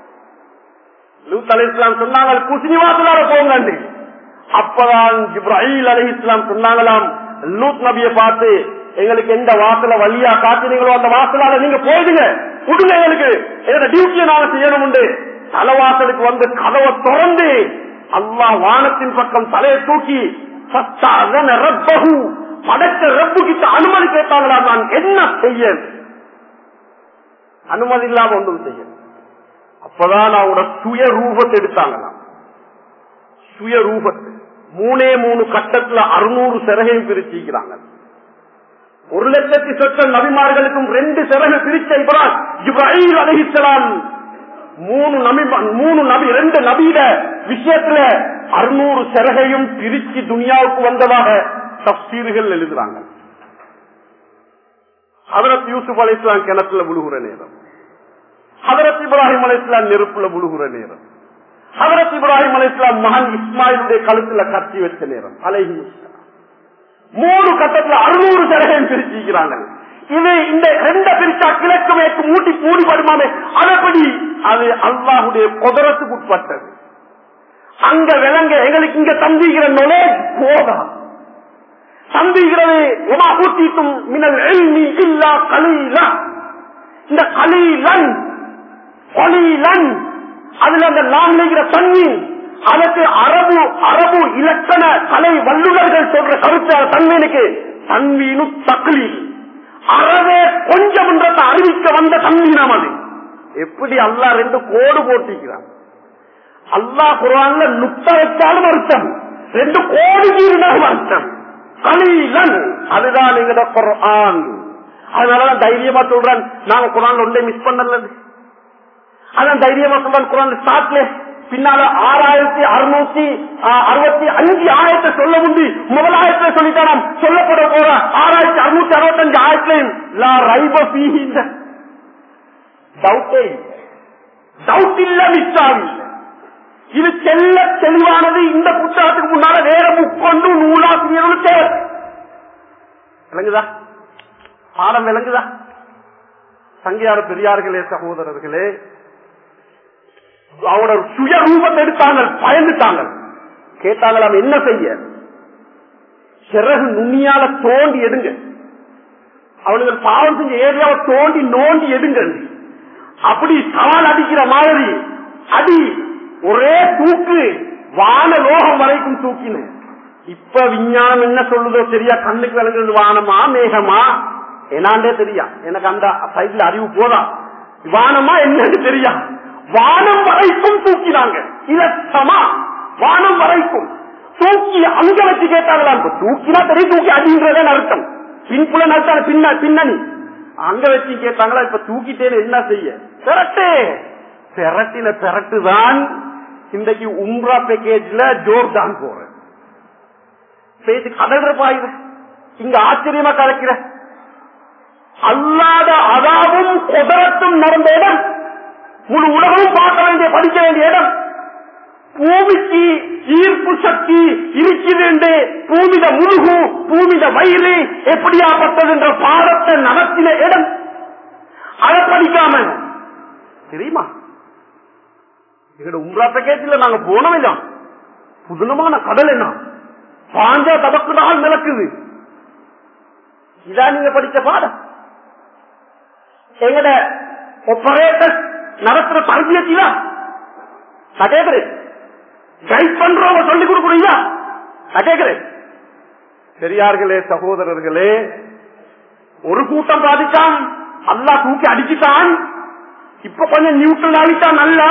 லூத் அலி இஸ்லாம் சொன்னாங்க குசினிவாசலால போங்க அப்பதான் இப்ராஹிம் அலி இஸ்லாம் சொன்னாங்களாம் லூத் நபியை பார்த்து எங்களுக்கு எந்த வாசல வழியா காட்டினீங்களோ அந்த வாசலால நீங்க போயிடுங்க விடுங்க எங்களுக்கு எங்க டியூட்டியை நாங்க செய்யணும் உண்டு தலைவாசலுக்கு வந்து கதவை திறந்து அல்லாஹ் வானத்தின் பக்கம் தலையை தூக்கி சத்தாதன ரப்பகு படைத்த ரப்பு கிட்ட அனுமதி கேட்டாங்களா நான் என்ன செய்ய அனுமதி இல்லாம ஒன்றும் செய்ய அப்பதான் அவங்களோட சுய ரூபத்தை எடுத்தாங்களாம் சுய ரூபத்தை மூணே மூணு கட்டத்துல அறுநூறு சிறகையும் பிரிச்சிக்கிறாங்க ஒரு லட்சத்தி சொற்ற நபிமார்களுக்கும் ரெண்டு சிறகு பிரிச்ச இப்ராஹிம் இப்ராஹிம் அலஹிசலாம் மூணு நபி மூணு நபி ரெண்டு நபியிட விஷயத்துல அறுநூறு சிறகையும் பிரிச்சு துனியாவுக்கு வந்ததாக தப்சீர்கள் எழுதுறாங்க ஹதரத் யூசுப் அலி இஸ்லாம் கிணத்துல விழுகுற நேரம் ஹதரத் இப்ராஹிம் அலி இஸ்லாம் நெருப்புல விழுகுற நேரம் ஹதரத் இப்ராஹிம் அலி இஸ்லாம் மகன் இஸ்மாயிலுடைய கழுத்துல கத்தி வச்ச நேரம் அலைஹி மூணு கட்டத்துல அறுநூறு சிறகையும் பிரிச்சிருக்கிறாங்க இது இந்த ரெண்ட பிரிச்சா கிழக்கு மேற்கு மூட்டி மூடி படுமாமே அதப்படி அது அல்லாஹுடைய குதிரத்துக்கு உட்பட்டது அங்க விளங்க எங்களுக்கு இங்க தம்பிக்கிற நொலேஜ் போதா தம்பிக்கிறது உமா ஊட்டிட்டும் மினல் எல்மி இல்லா கலீலா இந்த கலீலன் கொலீலன் அதுல அந்த லாங்கிற தண்ணி அதற்கு அரபு அரபு இலக்கண கலை வல்லுநர்கள் சொல்ற கருத்து தன்மீனுக்கு தன்மீனு தக்லி அறவே கொஞ்சம் என்றதை அறிவிக்க வந்த தன்மீனம் அது எப்படி அல்லா ரெண்டு கோடு போட்டிருக்கிறான் அல்லா குரான்ல நுட்ட வச்சாலும் அர்த்தம் ரெண்டு கோடி இருந்தாலும் அர்த்தம் கலீலன் அதுதான் எங்கட குரான் அதனாலதான் தைரியமா சொல்றேன் நாங்க குரான் ஒன்றே மிஸ் பண்ணல அதான் தைரியமா சொல்றேன் குரான் ஸ்டார்ட்ல பின்னால ஆறாயிரத்தி அறுநூத்தி அறுபத்தி அஞ்சு ஆயிரத்தை சொல்ல முந்தி முதலாயிரத்தை சொல்லித்தான் சொல்லப்பட போற ஆறாயிரத்தி அறுநூத்தி அறுபத்தஞ்சு ஆயிரத்திலையும் லா ரைப பீஹிந்த டவுட்டே டவுட் இல்ல மிஸ்டாம் இல்ல இது செல்ல தெளிவானது இந்த புத்தகத்துக்கு முன்னால வேற முக்கொண்டு நூலாசிரியர்கள் தேவை விளங்குதா பாடம் விளங்குதா சங்கியார பெரியார்களே சகோதரர்களே அவனோட சுய ரூபத்தை எடுத்தாங்க பயந்துட்டாங்க கேட்டாங்களாம் என்ன செய்ய சிறகு நுண்ணியால தோண்டி எடுங்க அவனுக்கு பாவம் செஞ்ச ஏரியாவை தோண்டி நோண்டி எடுங்க அப்படி சவால் அடிக்கிற மாதிரி அடி ஒரே தூக்கு வான லோகம் வரைக்கும் தூக்கின இப்ப விஞ்ஞானம் என்ன சொல்லுதோ சரியா கண்ணுக்கு விளங்குறது வானமா மேகமா என்னாண்டே தெரியா எனக்கு அந்த சைட்ல அறிவு போதா வானமா என்னன்னு தெரியா வானம் வரைக்கும் தூக்கினாங்க இலட்சமா வானம் வரைக்கும் தூக்கி அங்க வச்சு கேட்டாங்களா இப்ப தூக்கினா தெரியும் தூக்கி அடின்றதே அர்த்தம் பின்புல நடத்தான பின்ன பின்னணி அங்க வச்சு கேட்டாங்களா இப்ப தூக்கிட்டேன்னு என்ன செய்ய பெரட்டு பெரட்டின பெரட்டு தான் இன்றைக்கு உம்ரா பேக்கேஜ்ல ஜோர்தான் போறேன் பேசி கடல்ற பாயுது இங்க ஆச்சரியமா கலக்கிற அல்லாத அதாவும் குதரத்தும் நடந்த இடம் முழு உலகமும் பார்க்க வேண்டிய படிக்க வேண்டிய இடம் பூமிக்கு ஈர்ப்பு சக்தி இருக்கிறது பூமித முழுகு பூமித வயிறு எப்படியாப்பட்டது என்ற பாடத்தை நடத்தின இடம் அதை படிக்காம தெரியுமா எங்களோட உம்ரா பேக்கேஜில் நாங்க போனோம் தான் புதுனமான கடல் என்ன பாஞ்சா தபக்கு நாள் நடக்குது இதான் நீங்க படிச்ச பாடம் எங்கட ஒப்பரேட்டர் நடத்துற தரபியத்திலா நான் கேட்கிறேன் கைட் பண்றவங்க சொல்லிக் கொடுக்குறீங்களா நான் கேட்கிறேன் பெரியார்களே சகோதரர்களே ஒரு கூட்டம் பாதிச்சான் அல்லா தூக்கி அடிச்சுட்டான் இப்ப கொஞ்சம் நியூட்ரல் ஆகிட்டான் நல்லா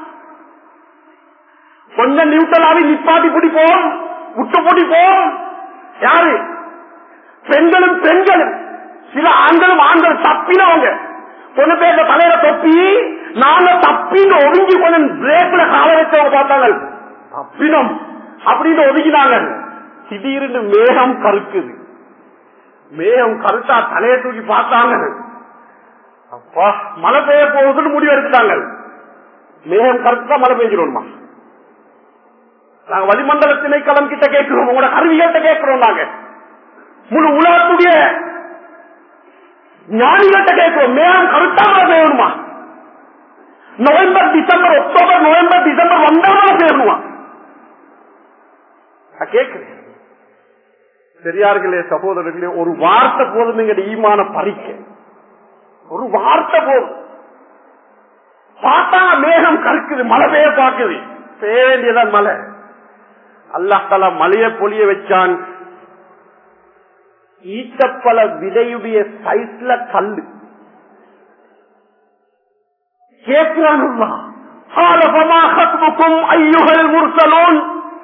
கொஞ்சம் நியூட்ரல் ஆகி நிப்பாட்டி பிடிப்போம் விட்டு பிடிப்போம் யாரு பெண்களும் பெண்களும் சில ஆண்களும் ஆண்கள் தப்பினவங்க கொஞ்சம் பேர் தலையில தொப்பி நாங்க தப்பின்னு ஒதுங்கி கொஞ்சம் பிரேக்ல கால வச்சவங்க பார்த்தாங்க தப்பினம் அப்படின்னு ஒதுங்கினாங்க திடீர்னு மேகம் கருக்குது மேகம் கருத்தா தலையை தூக்கி பார்த்தாங்க அப்பா மழை பெய்ய போகுதுன்னு முடிவு எடுத்துட்டாங்க மேகம் கருத்தா மழை பெஞ்சிடும்மா நாங்க வளிமண்டல திணைக்களம் கிட்ட கேட்கிறோம் உங்களோட கருவிகள்கிட்ட கேட்கிறோம் நாங்க முழு உலகத்துடைய ஞானிகிட்ட கேட்கிறோம் மேகம் கருத்தா மழை பெய்யணுமா November December October November December வந்தா மழை பெய்யணுமா நான் கேட்கிறேன் பெரியார்களே சகோதரர்களே ஒரு வார்த்தை போதும் எங்க ஈமான பறிக்க ஒரு வார்த்தை போதும் பார்த்தா மேகம் கருக்குது மழை பெய்ய பாக்குது பெய்ய வேண்டியதான் மழை அல்லாஹால மழைய பொழிய வச்சான் ஈட்டப்பல விதையுடைய சைஸ்ல கல்லு கேட்கிறான் ஐயுகள் முர்சலோன்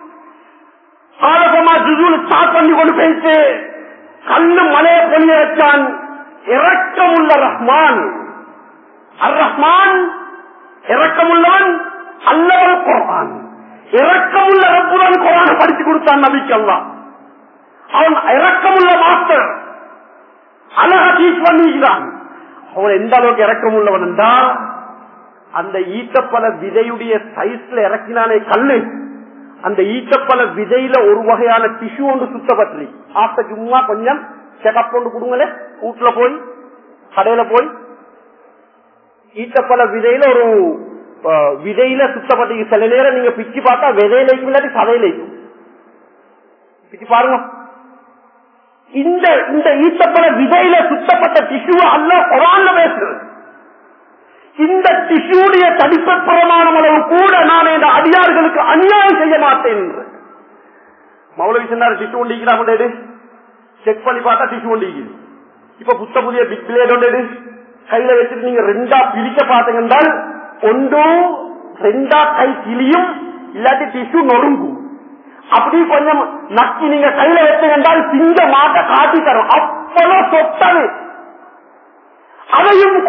ஆலபமா ஜுஜூல் ஸ்டார்ட் பண்ணி கொண்டு போயிட்டு கல்லு மலையை பொழிய வச்சான் இரக்கமுள்ள ரஹ்மான் அர் ரஹ்மான் இரக்கமுள்ளவன் அல்லவன் குரான் இரக்கமுள்ள ரப்புடன் குரான படிச்சு கொடுத்தான் நபிக்கல்லாம் அவன் இரக்கமுள்ள மாஸ்டர் அழகா டீச் பண்ணிக்கிறான் அவன் எந்த அளவுக்கு இறக்கமுள்ளவன் என்றால் அந்த ஈட்டப்பல விதையுடைய சைஸ்ல இறக்கினானே கல்லு அந்த ஈட்டப்பல விதையில ஒரு வகையான டிஷ்யூ ஒன்று சுத்தப்பட்டு ஆத்த சும்மா கொஞ்சம் செக்அப் கொண்டு கொடுங்களே வீட்டுல போய் கடையில போய் ஈட்டப்பல விதையில ஒரு விதையில சுத்தப்பட்டு சில நேரம் நீங்க பிச்சு பார்த்தா விதையிலைக்கும் இல்லாட்டி சதையிலைக்கும் பிச்சு பாருங்க இந்த இந்த ஈட்டப்பட விதையில சுத்தப்பட்ட டிஷ்யூ அல்ல குரான்ல பேசுறது இந்த டிஷ்யூடைய தடிப்ப பிரமாணம் அளவு கூட நான் இந்த அடியார்களுக்கு அநியாயம் செய்ய மாட்டேன் என்று மௌலவி சொன்னார் டிஷ்யூ ஒண்டிக்கிறாங்க செக் பண்ணி பார்த்தா டிஷ்யூ ஒண்டிக்குது இப்ப புத்த புதிய பிக் பிளேட் ஒன்று கையில வச்சுட்டு நீங்க ரெண்டா பிரிக்க பார்த்தீங்கன்னா ஒன்றும் ரெண்டா கை கிளியும் இல்லாட்டி டிஷ்யூ நொறுங்கும் அப்படி கொஞ்சம் நக்கி நீங்க கையில வச்சுக்கின்றால் சிங்க மாட்ட காட்டி தரும் அவ்வளவு சொத்தது அதையும்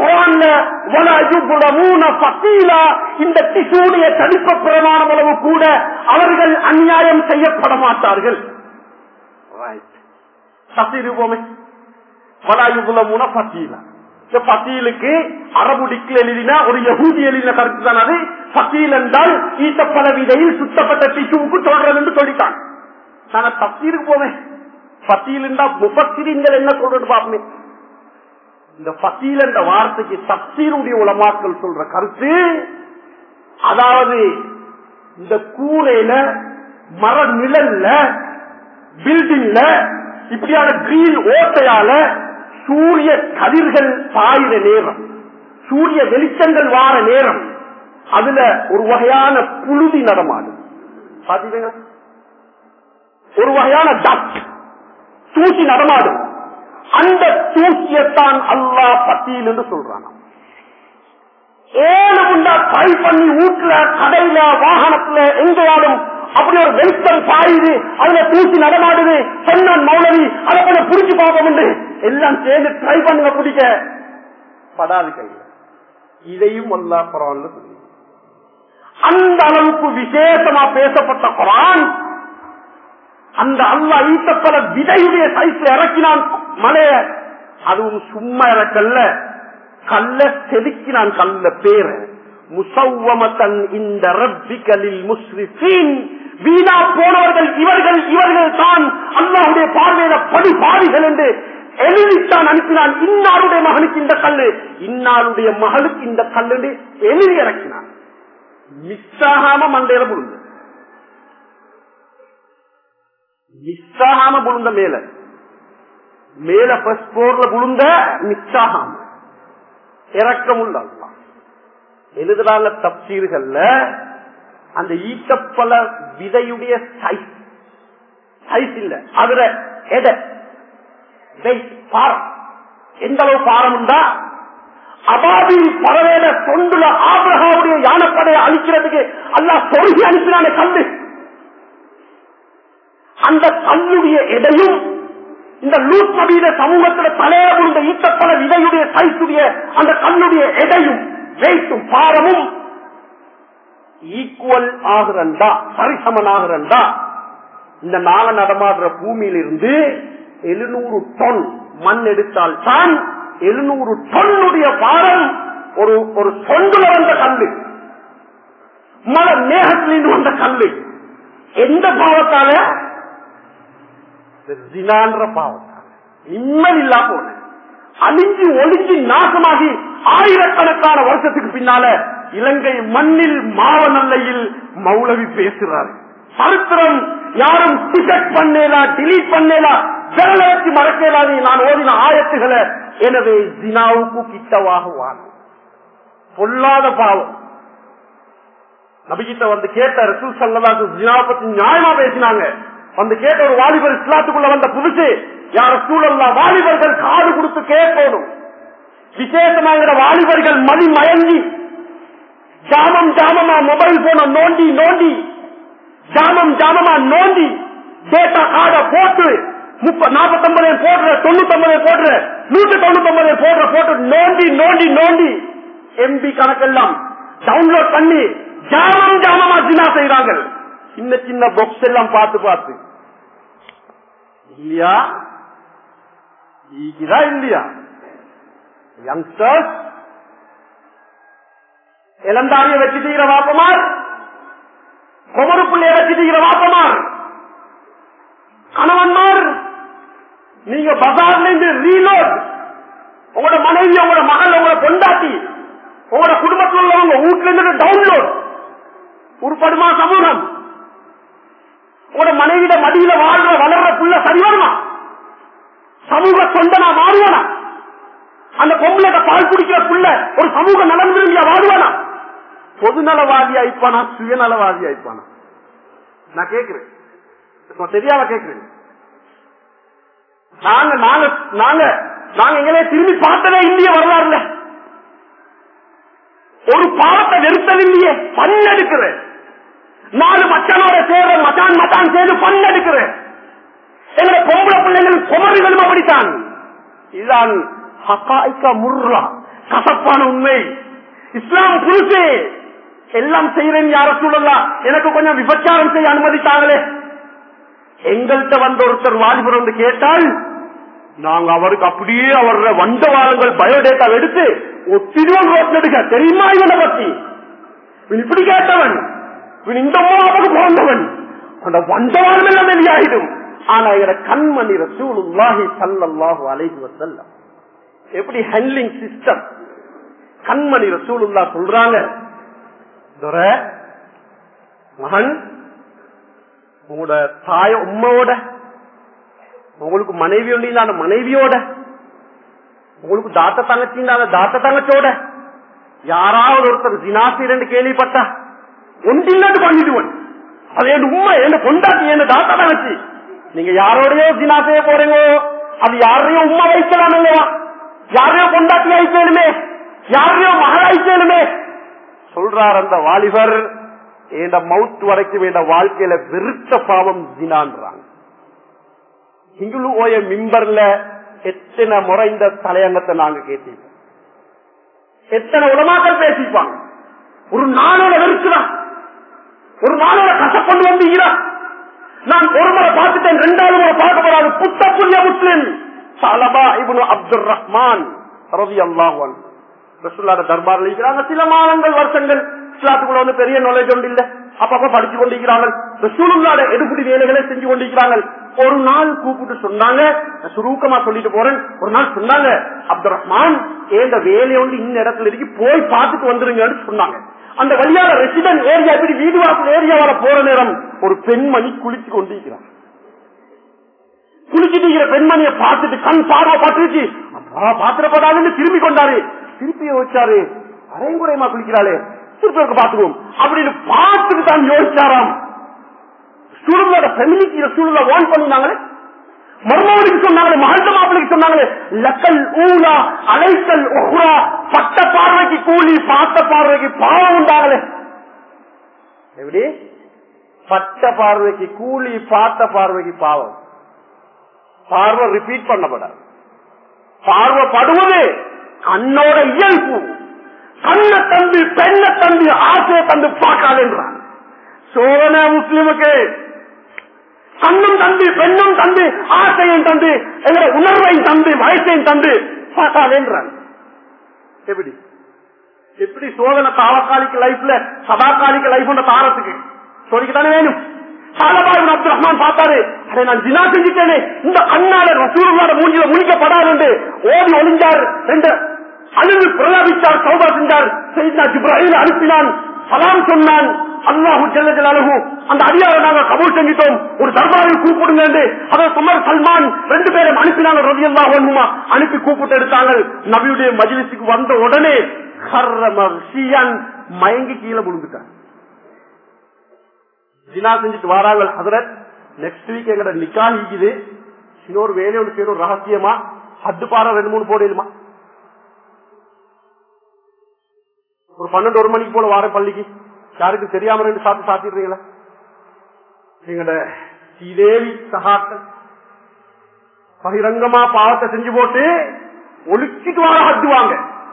பக்கீலா இந்த டிசூடைய தடிப்ப பிரமாணம் அளவு கூட அவர்கள் அநியாயம் செய்யப்பட மாட்டார்கள் சசிருவோமே வலாயுகுலமுன பக்கீலா இந்த பக்கீலுக்கு அரபு டிக்கில் எழுதினா ஒரு யகூதி எழுதின கருத்து தான் அது பக்கீல் என்றால் ஈட்டப்பட விதையில் சுத்தப்பட்ட டிஷ்யூவுக்கு சொல்றது என்று சொல்லிட்டான் நாங்க தப்சீருக்கு போவேன் பத்தீல் என்றா முப்பத்திரிங்கள் என்ன சொல்றது பாப்பமே இந்த பத்தீல் என்ற வார்த்தைக்கு தப்சீருடைய உலமாக்கள் சொல்ற கருத்து அதாவது இந்த கூரையில மர நிழல்ல பில்டிங்ல இப்படியான கிரீன் ஓட்டையால சூரிய கதிர்கள் பாயிற நேரம் சூரிய வெளிச்சங்கள் வார நேரம் அதுல ஒரு வகையான புழுதி நடமாடும் பாத்தீங்களா ஒரு வகையான டக் தூசி நடமாடும் அந்த தூசியத்தான் அல்லா பத்தியில் என்று சொல்றான் ஏழுண்டா ட்ரை பண்ணி வீட்டுல கடையில வாகனத்துல எங்கேயாலும் அப்படி ஒரு வெளிச்சம் பாயுது அதுல தூசி நடமாடுது சொன்னான் மௌலவி அதை கொஞ்சம் புடிச்சு பார்ப்போம் எல்லாம் சேர்ந்து ட்ரை பண்ணுங்க பிடிக்க படாது கையில இதையும் அல்லா பரவாயில்ல சொல்லி அந்த அளவுக்கு விசேஷமா பேசப்பட்ட குரான் அந்த அல்லா ஈட்டப்பட விதையுடைய சைஸ்ல இறக்கினான் மலைய அதுவும் சும்மா இறக்கல்ல கல்ல செதுக்கினான் கல்ல பேர முசவ்வமத்தன் இந்த ரப்பிகளில் முஸ்ரிஃபீன் வீணா போனவர்கள் இவர்கள் இவர்கள் தான் அல்லாஹுடைய பார்வையில படுபாவிகள் என்று எழுதித்தான் அனுப்பினான் இன்னாருடைய மகனுக்கு இந்த கல்லு இன்னாருடைய மகளுக்கு இந்த கல்லு எழுதி இறக்கினான் மிஸ் ஆகாம மண்டையில புழுந்து மிஸ் ஆகாம புழுந்த மேல மேல பஸ் போர்ல புழுந்த மிஸ் ஆகாம இறக்கம் உள்ள எழுதுறாங்க தப்சீர்கள்ல அந்த ஈட்டப்பல விதையுடைய சைஸ் சைஸ் இல்ல அதுல எடை பாரம் எந்த அளவு பாரம் உண்டா அபாபில் பறவையில தொண்டுல ஆபிரகாவுடைய யானப்படையை அழிக்கிறதுக்கு அல்லா தொழுகி அனுப்பினான கல்லு அந்த கல்லுடைய எடையும் இந்த லூத் நபீத சமூகத்துல தலைய விழுந்த ஈட்டப்பட விதையுடைய சைசுடைய அந்த கல்லுடைய எடையும் வெயிட்டும் பாரமும் ஈக்குவல் ஆகுறண்டா சரிசமன் ஆகுறண்டா இந்த நாள நடமாடுற பூமியிலிருந்து எழுநூறு டன் மண் எடுத்தால் தான் எழுநூறு டன்னுடைய பாரம் ஒரு ஒரு சொண்டுல வந்த கல்லு மழை மேகத்திலிருந்து வந்த கல்லு எந்த பாவத்தால ஜினான்ற பாவத்தால நிம்மதி இல்லா போன அழிஞ்சு ஒளிஞ்சு நாசமாகி ஆயிரக்கணக்கான வருஷத்துக்கு பின்னால இலங்கை மண்ணில் மாவநல்லையில் மௌலவி பேசுறாரு சரித்திரம் யாரும் டிக்கெட் பண்ணேலா டிலீட் பண்ணேலா விரல வச்சு மறக்கலாது நான் ஓதின ஆயத்துகளை எனவே ஜினாவுக்கு கிட்டவாக வாழும் பொல்லாத பாவம் நபிகிட்ட வந்து கேட்ட ரசூல் சல்லதாக்கு ஜினாவை பத்தி நியாயமா பேசினாங்க வந்து கேட்ட ஒரு வாலிபர் இஸ்லாத்துக்குள்ள வந்த புதுசு யார சூழல்லா வாலிபர்கள் காது கொடுத்து கேட்கணும் விசேஷமாக வாலிபர்கள் மணி மயங்கி ஜாமம் ஜாமமா மொபைல் போன நோண்டி நோண்டி ஜாமம் ஜாமமா நோண்டி டேட்டா கார்டை போட்டு முப்ப நாற்பத்தொன்பதை போடுற தொண்ணூத்தொன்பதை போடுற நூத்தி தொண்ணூத்தொன்பதை போடுற போட்டு நோண்டி நோண்டி நோண்டி எம்பி கணக்கெல்லாம் டவுன்லோட் பண்ணி ஜாமம் ஜாமமா ஜினா செய்யறாங்க சின்ன சின்ன பாக்ஸ் எல்லாம் பார்த்து பார்த்து இல்லையா ஈகிதா இல்லையா யங்ஸ்டர்ஸ் இளந்தாரிய வச்சு தீர வாப்பமார் குமரு பிள்ளைய வச்சு தீர வாப்பமார் கணவன்மார் நீங்க பஜார்ல இருந்து ரீலோட் உங்களோட மனைவி உங்களோட மகள் உங்களோட பொண்டாட்டி உங்களோட குடும்பத்தில் உள்ளவங்க வீட்டுல இருந்து டவுன்லோட் உருப்படுமா சமூகம் உங்களோட மனைவிட மடியில வாழ்ற வளர்ற புள்ள சரி வருமா சமூக தொண்டனா மாறுவானா அந்த பொம்பளை பால் குடிக்கிற புள்ள ஒரு சமூக நலன் விரும்பியா வாழ்வானா பொதுநலவாதி ஆயிப்பானா சுயநலவாதி ஆயிப்பானா நான் கேட்கிறேன் தெரியாம கேட்கிறேன் நாங்க நாங்க நாங்க நாங்க எங்களே திரும்பி பார்த்ததே இல்லையே வரலாறுல ஒரு பாவத்தை வெறுத்ததில்லையே பண்ணெடுக்கிறேன் நாலு மச்சானோட சேர்ற மச்சான் மச்சான் சேர்ந்து பண்ணெடுக்கிறேன் எங்களை பொம்பளை பிள்ளைகள் குமரிகளும் அப்படித்தான் இதுதான் ஹக்காய்க்கா முர்ரா கசப்பான உண்மை இஸ்லாம் புதுசு எல்லாம் செய்யறேன் யார சூழலாம் எனக்கு கொஞ்சம் விபச்சாரம் செய்ய அனுமதித்தாங்களே எங்கள்கிட்ட வந்த ஒருத்தர் வாலிபர் வந்து கேட்டால் நாங்க அவருக்கு அப்படியே அவரோட வண்டவாளங்கள் பயோடேட்டா எடுத்து ஒத்திருவன் ரோட்ல எடுக்க தெரியுமா இவனை பத்தி இவன் இப்படி கேட்டவன் இவன் இந்த அம்மாவுக்கு பிறந்தவன் அந்த வண்டவாளம் எல்லாம் வெளியாயிடும் ஆனா இவர கண்மணி ரசூலுல்லாஹி சல்லல்லாஹு அலைஹி வஸல்லம் எப்படி ஹேண்ட்லிங் சிஸ்டம் கண்மணி ரசூலுல்லா சொல்றாங்க துரை மகன் உங்களோட தாய உம்மாவோட உங்களுக்கு மனைவி ஒன்று இல்லாத மனைவியோட உங்களுக்கு தாத்த தங்கச்சி இல்லாத தாத்த தங்கச்சோட யாராவது ஒருத்தர் ஜினாசிரண்டு கேள்விப்பட்டா ஒன்றில்லாட்டு பண்ணிடுவன் அது என் உண்மை என்ன கொண்டாட்டி என்ன தாத்தா தங்கச்சி நீங்க யாரோடயோ ஜினா செய்ய போறீங்க அது யாரையோ உண்மை வைக்கலாம் இல்லையா யாரையோ கொண்டாட்டி வைக்கணுமே யாரையோ மகள் வைக்கணுமே சொல்றார் அந்த வாலிபர் என் மவுத் வரைக்கும் என் வாழ்க்கையில வெறுத்த பாவம் ஜினான்றாங்க இங்குழு ஓய மிம்பர்ல எத்தனை முறை இந்த தலையங்கத்தை நாங்க கேட்டிருப்போம் எத்தனை உலமாக்கள் பேசிப்பாங்க ஒரு நாளோட வெறுக்குதா ஒரு நாளோட கசப்பொண்டு வந்தீங்களா நான் ஒரு முறை பார்த்துட்டேன் ரெண்டாவது முறை பார்க்க போறாது புத்த புண்ணிய முஸ்லிம் சலபா இவனு அப்துல் ரஹ்மான் ரவி அல்லாஹன் ரசுல்லாட தர்பார்ல இருக்கிறாங்க சில மாதங்கள் வருஷங்கள் இஸ்லாத்துக்குள்ள வந்து பெரிய நாலேஜ் ஒன்று இல்ல அப்பப்ப படிச்சு கொண்டிருக்கிறாங்க ரசூலுல்லாட எடுபடி வேலைகளை செஞ்சு கொண்டிருக்கிறாங்க ஒரு நாள் கூப்பிட்டு சொன்னாங்க சுரூக்கமா சொல்லிட்டு போறேன் ஒரு நாள் சொன்னாங்க அப்துல் ரஹ்மான் ஏந்த வேலையை வந்து இந்த இடத்துல இருக்கு போய் பார்த்துட்டு வந்துருங்கன்னு சொன்னாங்க அந்த வழியால ரெசிடென்ட் ஏரியா எப்படி வீடு வாசல் ஏரியாவால போற நேரம் ஒரு பெண்மணி குளிச்சு கொண்டிருக்கிறார் குளிச்சுட்டு இருக்கிற பெண்மணியை பார்த்துட்டு கண் பார்வை பட்டுச்சு பாத்திரப்படாதுன்னு திரும்பி கொண்டாரு திருப்பி யோசிச்சாரு அரைங்குறையமா குளிக்கிறாளே திருப்பி இருக்க பாத்துக்குவோம் அப்படின்னு பார்த்துட்டு தான் யோசிச்சாராம் சூழலோட ஃபெமிலிக்கு சூழல வான் பண்ணினாங்களே மர்மவனுக்கு சொன்னாங்களே மகள்த மாப்பிளைக்கு சொன்னாங்களே லக்கல் ஊலா அலைக்கல் ஒஹ்ரா பட்ட பார்வைக்கு கூலி பார்த்த பார்வைக்கு பாவம் உண்டாங்களே எப்படி பட்ட பார்வைக்கு கூலி பார்த்த பார்வைக்கு பாவம் பார்வை ரிப்பீட் பண்ணப்படாது பார்வை படுவது கண்ணோட இயல்பு கண்ணை தந்து பெண்ணை தந்து ஆசையை தந்து பார்க்காதுன்றான் சோழன முஸ்லிமுக்கு கண்ணும் தந்து பெண்ணும் தந்து ஆசையும் தந்து எங்களை உணர்வையும் தந்து வயசையும் தந்து பார்க்காதேன்றான் எப்படி எப்படி சோதனை தாவக்காலிக்கு லைஃப்ல சதாக்காலிக்கு லைஃப் தாரத்துக்கு சொல்லிக்கத்தானே வேணும் சாலபாய் அப்துல் ரஹ்மான் பார்த்தாரு அதை நான் ஜினா செஞ்சுட்டேனே இந்த கண்ணால ரசூலோட மூஞ்சில முழிக்கப்படாது ஓடி ஒளிஞ்சார் ரெண்டு அழுது பிரலாபித்தார் சௌபா செஞ்சார் செய்தா ஜிப்ராஹிம் அனுப்பினான் சலாம் சொன்னான் அல்லாஹு ஜல்லஜலாலு அந்த அடியாரை நாங்க கபூல் செஞ்சிட்டோம் ஒரு தர்பாரை கூப்பிடுங்க அதை சுமர் சல்மான் ரெண்டு பேரும் அனுப்பினாங்க ரவி அல்லா ஒண்ணுமா அனுப்பி கூப்பிட்டு எடுத்தாங்க நபியுடைய மஜிலிசுக்கு வந்த உடனே மயங்கி கீழே விழுந்துட்டாங்க ஜினா செஞ்சுட்டு வராங்க ஹதரத் நெக்ஸ்ட் வீக் எங்கட நிக்கா இருக்குது இன்னொரு வேலை ஒன்று செய்யணும் ரகசியமா ஹட்டு பாறை ரெண்டு மூணு போடுமா ஒரு பன்னெண்டு ஒரு மணிக்கு போல வார பள்ளிக்கு யாருக்கு தெரியாம ரெண்டு சாப்பிட்டு சாத்திடுறீங்களா எங்கட ஸ்ரீதேவி சகாக்கள் பகிரங்கமா பாவத்தை செஞ்சு போட்டு ஒழிச்சிட்டு வார ஹட்டுவாங்க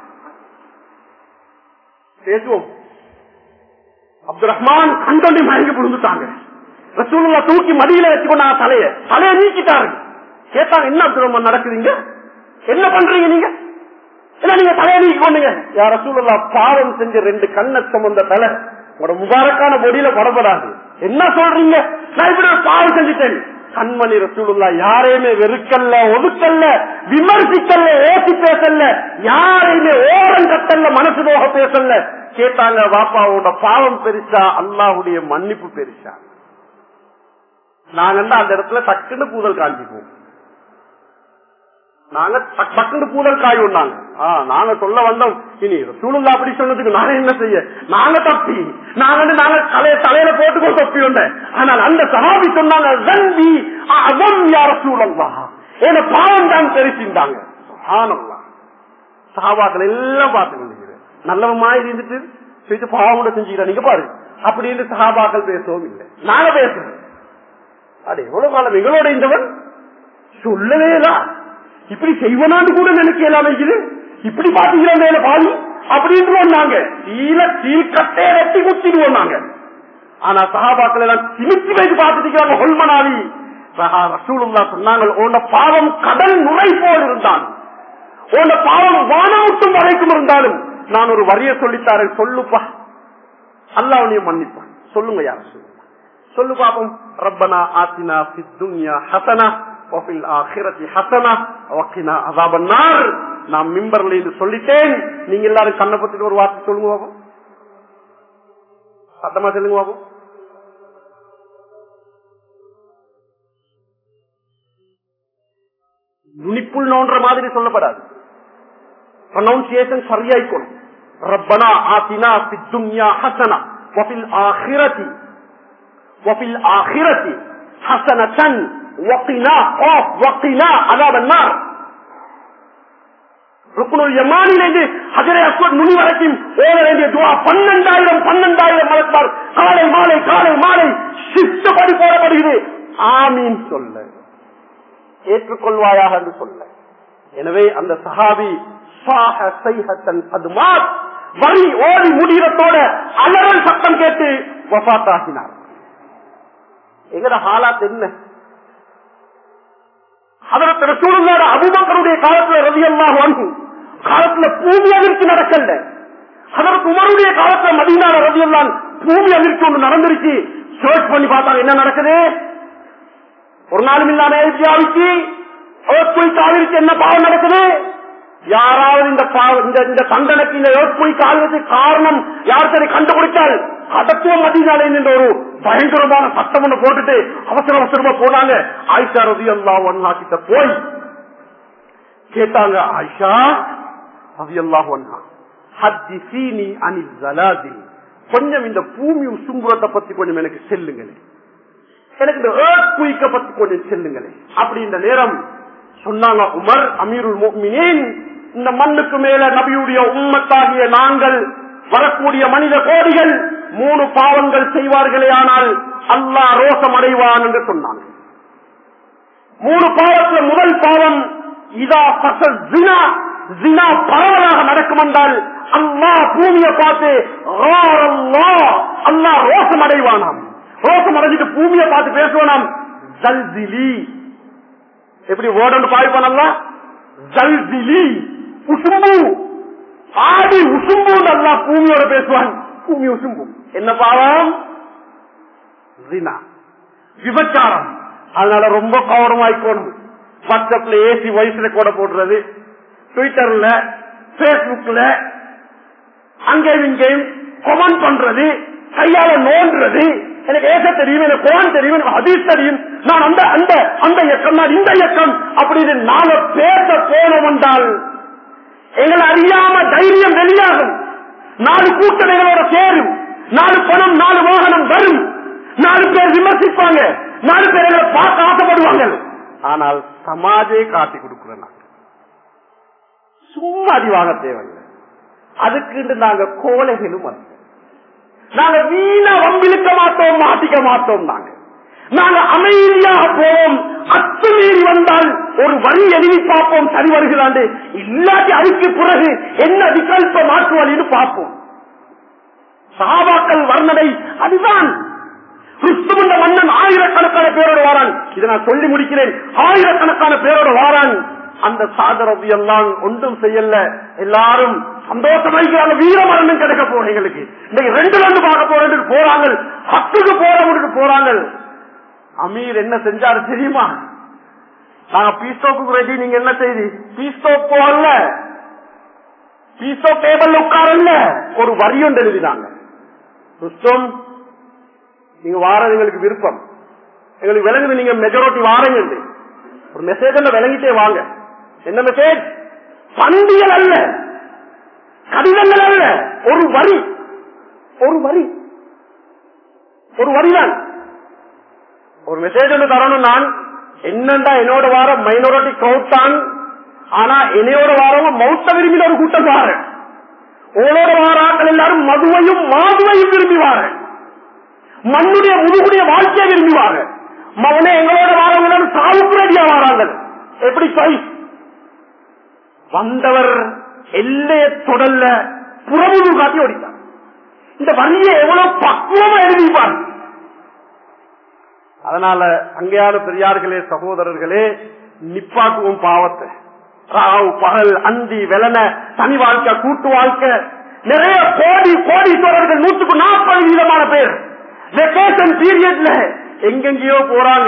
பேசுவோம் அப்துல் ரஹ்மான் கண்டொண்டி மயங்கி விழுந்துட்டாங்க ரசூலுல்லா தூக்கி மடியில வச்சுக்கொண்டாங்க தலைய தலைய நீக்கிட்டாரு கேட்டாங்க என்ன அப்துல் ரஹ்மான் நடக்குதுங்க என்ன பண்றீங்க நீங்க என்ன நீங்க தலைய நீக்கி கொண்டீங்க யார் ரசூலுல்லா பாவம் செஞ்ச ரெண்டு கண்ணை சுமந்த தலை உங்களோட முபாரக்கான பொடியில படப்படாது என்ன சொல்றீங்க நான் இப்படி ஒரு பாவம் செஞ்சுட்டேன் கண்மணி ரசூலுல்லா யாரையுமே வெறுக்கல்ல ஒதுக்கல்ல விமர்சிக்கல்ல ஏசி பேசல யாரையுமே ஓரம் கட்டல்ல மனசு போக பேசல கேட்டாங்க பாப்பாவோட பாவம் பெருசா அல்லாஹுடைய மன்னிப்பு பெருசா நாங்க அந்த இடத்துல டக்குன்னு பூதல் காஞ்சிக்குவோம் நாங்க டக்குன்னு பூதல் காய் ஒண்ணாங்க நாங்க சொல்ல வந்தோம் இனி சூழல்லா அப்படி சொன்னதுக்கு நாங்க என்ன செய்ய நாங்க தப்பி நாங்க வந்து நாங்க தலைய தலையில போட்டுக்கோ தப்பி உண்ட ஆனால் அந்த சகாபி சொன்னாங்க ரன்பி அவன் யார சூழல்லா ஏன்னா பாவம் தான் பெருசிந்தாங்க ஆனல்லா சகாபாக்கள் எல்லாம் பார்த்து கொண்டிருக்கிறேன் நல்லவமா இருந்துட்டு செய்து பாவம் செஞ்சுக்கிறேன் நீங்க பாரு அப்படின்னு சகாபாக்கள் பேசவும் இல்லை நாங்க பேசுறோம் அது எவ்வளவு காலம் எங்களோட இந்தவன் சொல்லவேலா இப்படி செய்வனான்னு கூட நினைக்க இல்லாம இருக்குது இப்படி பாத்தீங்களா பாதி அப்படின்ட்டு நாங்க கீழ கீழ்கட்டே வெட்டி குத்திடுவோம் நாங்க ஆனா சகாபாக்கள் எல்லாம் திமிச்சு வைத்து பார்த்துட்டு ஹொல்மனாவி ரசூலுல்லா சொன்னாங்க உன்ன பாவம் கடல் நுழை போல் இருந்தான் உன்ன பாவம் வானமுட்டும் வரைக்கும் இருந்தாலும் நான் ஒரு வரிய சொல்லித்தாரேன் சொல்லுப்பா அல்லா உன்னையும் மன்னிப்பான் சொல்லுங்க யார் சொல்லுங்க சொல்லு பாப்போம் ரப்பனா ஆத்தினா துன்யா ஹசனா வஃபில் ஆஹிரத்தி ஹசனா வக்கினா அதாபன்னார் நான் மிம்பர்ல இது சொல்லிட்டேன் நீங்க எல்லாரும் கண்ணை பத்திட்டு ஒரு வார்த்தை சொல்லுங்க பாப்போம் சத்தமா சொல்லுங்க பாபு நுனிப்புள் நோன்ற மாதிரி சொல்லப்படாது ப்ரொனவுன்சியேஷன் சரியாய்க்கணும் ரப்பனா ஆத்தினா பித்துன்யா ஹசனா வஃபில் ஆஹிரதி வஃபில் ஆஹிரதி ஹசனத்தன் வக்கினா ஆஃப் வக்கினா அதாவன்னார் ருக்குனுல் யமானிலிருந்து ஹஜரே அஸ்வத் நுனி வரைக்கும் ஓட வேண்டிய துவா பன்னெண்டாயிரம் பன்னெண்டாயிரம் மலர்ப்பார் காலை மாலை காலை மாலை சிஸ்ட படி போடப்படுகிறது ஆமீன் சொல்ல ஏற்றுக்கொள்வாயாக என்று சொல்ல எனவே அந்த சஹாபி வரி ஓடி முடிகிறத்தோட அலறல் சத்தம் கேட்டு வபாத்தாகினார் எங்கட ஹாலாத் என்ன அதற்கு ரசூலுல்லாஹ் அபூபக்கருடைய காலத்துல ரலியல்லாஹு அன்ஹு காலத்துல பூமி அதிர்ச்சி நடக்கல அதற்கு உமருடைய காலத்துல மதீனால ரலியல்லாஹு பூமி அதிர்ச்சி ஒன்று நடந்துருச்சு சர்ச் பண்ணி பார்த்தாங்க என்ன நடக்குது ஒரு நாளும் இல்லாம ஏசியாவுக்கு ஏற்புய்க்கு என்ன பாவம் நடக்குது யாராவது இந்த பாவம் இந்த இந்த தண்டனைக்கு இந்த ஏற்புய்க்கு ஆளுவதற்கு காரணம் யார் சரி கண்டுபிடிச்சால் கடத்துவம் மதினாலே என்ற ஒரு பயங்கரமான சட்டம் ஒண்ணு போட்டுட்டு அவசர அவசரமா போனாங்க ஆயிஷா ரவி அல்லா ஒன்னா கிட்ட போய் கேட்டாங்க ஆயிஷா ரவி அல்லா ஒன்னா ஹத்திசீனி அனி ஜலாதி கொஞ்சம் இந்த பூமி உசும்புறத்தை பத்தி கொஞ்சம் எனக்கு செல்லுங்களேன் எனக்கு இந்த ஏற்புய்க்க பத்தி கொஞ்சம் செல்லுங்களேன் அப்படி இந்த நேரம் சொன்னாங்க உமர் அமீருல் மோமினின் இந்த மண்ணுக்கு மேல நபியுடைய உம்மத்தாகிய நாங்கள் வரக்கூடிய மனித கோடிகள் மூணு பாவங்கள் செய்வார்களே ஆனால் அல்லா ரோசம் அடைவான் என்று சொன்னாங்க மூணு பாவத்துல முதல் பாவம் இதா பசல் ஜினா ஜினா பரவலாக நடக்கும் என்றால் அல்லா பூமியை பார்த்து அல்லா ரோசம் அடைவானாம் ரோசம் அடைஞ்சிட்டு பூமியை பார்த்து பேசுவானாம் ஜல்திலி எப்படி ஓடன்னு பாய்ப்பானல்ல ஜல்திலி உசும்பு ஆடி உசும்பு நல்லா பூமியோட பேசுவான் பூமி உசும்பு என்ன பாவம் விபச்சாரம் அதனால ரொம்ப கவனமாய்க்கணும் வாட்ஸ்அப்ல ஏசி வயசுல கூட போடுறது ட்விட்டர்ல பேஸ்புக்ல அங்கேயும் இங்கேயும் கொமெண்ட் பண்றது கையால நோன்றது எனக்கு ஏச தெரியும் எனக்கு குரான் தெரியும் எனக்கு ஹதீஸ் தெரியும் நான் அந்த அந்த அந்த இயக்கம் நான் இந்த இயக்கம் அப்படின்னு நாங்க பேச போனோம் என்றால் எங்களை அறியாம தைரியம் வெளியாகும் நாலு கூட்டணிகளோட சேரும் நாலு பணம் நாலு வாகனம் வரும் நாலு பேர் விமர்சிப்பாங்க நாலு பேர் எங்களை பார்க்க ஆசைப்படுவாங்க ஆனால் சமாஜே காட்டி கொடுக்கிறோம் நாங்க சும்மா அடிவாக தேவையில்லை அதுக்கு நாங்க கோலைகளும் வந்து நாங்க வீண வம்பிழுக்க மாட்டோம் மாட்டிக்க மாட்டோம் நாங்க நாங்க அமைதியாக போவோம் அத்துமீறி வந்தால் ஒரு வரி எழுதி பார்ப்போம் சரி வருகிறாண்டு இல்லாட்டி அதுக்கு பிறகு என்ன விகல்ப மாற்று வழின்னு பார்ப்போம் சாபாக்கள் வர்ணனை அதுதான் கிறிஸ்துவ மன்னன் ஆயிரக்கணக்கான பேரோடு வாரான் இதை நான் சொல்லி முடிக்கிறேன் ஆயிரக்கணக்கான பேரோடு வாரான் அந்த சாதரவி எல்லாம் ஒன்றும் செய்யல எல்லாரும் சந்தோஷமாய்க்கிறாங்க வீர மரணம் கிடைக்க போறோம் எங்களுக்கு இன்னைக்கு ரெண்டு ரெண்டு பார்க்க போறேன் போறாங்க ஹத்துக்கு போற முடிட்டு போறாங்க அமீர் என்ன செஞ்சாரு தெரியுமா நாங்க பீஸ்டோக்கு ரெடி நீங்க என்ன செய்தி பீஸ்டோ போகல பீஸ்டோ டேபிள் உட்காரல ஒரு வரி ஒன்று எழுதினாங்க சுத்தம் நீங்க வாரது எங்களுக்கு விருப்பம் எங்களுக்கு விளங்குது நீங்க மெஜாரிட்டி வாரங்க ஒரு மெசேஜ் விளங்கிட்டே வாங்க என்ன மெசேஜ் பண்டிகள் அல்ல கடிதங்கள் அல்ல ஒரு வரி ஒரு வரி ஒரு வரிதான் ஒரு மெசேஜ் ஒன்று தரணும் நான் என்னண்டா என்னோட வார மைனாரிட்டி கவுட் தான் ஆனா என்னையோட வாரம் மௌத்த விரும்பின ஒரு கூட்டம் வார உங்களோட வாராக்கள் எல்லாரும் மதுவையும் மாதுவையும் விரும்பி வார மண்ணுடைய முதுகுடைய வாழ்க்கையை விரும்புவாங்க மகனே எங்களோட வாரவங்க சாவுக்கு ரெடியா வாராங்க எப்படி சாய் வந்தவர் எல்லைய தொடல்ல புறமுது காட்டி ஓடித்தார் இந்த வரியை எவ்வளவு பக்குவமா எழுதிப்பார் அதனால அங்கேயான பெரியார்களே சகோதரர்களே நிப்பாக்குவோம் பாவத்தை ராவ் பகல் அந்தி வெலன தனி வாழ்க்கை கூட்டு வாழ்க்கை நிறைய கோடி கோடீஸ்வரர்கள் நூற்றுக்கு நாற்பது வீதமான பேர் வெக்கேஷன் பீரியட்ல எங்கெங்கயோ போறாங்க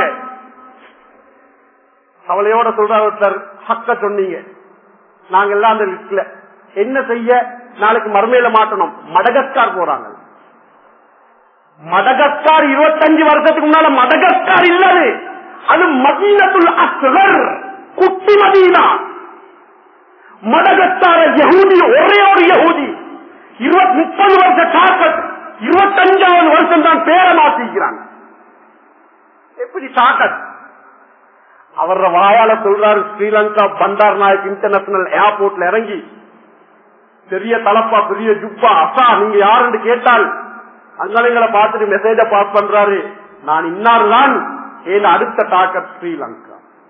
கவலையோட சொல்றாங்க ஹக்க சொன்னீங்க நாங்க எல்லாம் அந்த லிஸ்ட்ல என்ன செய்ய நாளைக்கு மறுமையில மாட்டணும் மடகஸ்கார் போறாங்க மடகஸ்கார் இருபத்தஞ்சு வருஷத்துக்கு முன்னால மடகஸ்கார் இல்லது அது மதீனத்துல் அஸ்கர் குட்டி மதீனா மடகஸ்கார யகூதி ஒரே ஒரு யகூதி இருபத்தி முப்பது வருஷ தாக்கத் இருபத்தஞ்சாவது வருஷம் தான் பேரை மாத்திக்கிறாங்க எப்படி தாக்கத் அவர வாயால சொல்றாரு ஸ்ரீலங்கா பண்டார் நாயக் இன்டர்நேஷனல் ஏர்போர்ட்ல இறங்கி பெரிய தலப்பா பெரிய ஜுப்பா அசா நீங்க யாருன்னு கேட்டால் அங்களைங்களை பார்த்துட்டு மெசேஜ பாஸ் பண்றாரு நான் இன்னார் தான் என் அடுத்த தாக்கத் ஸ்ரீலங்கா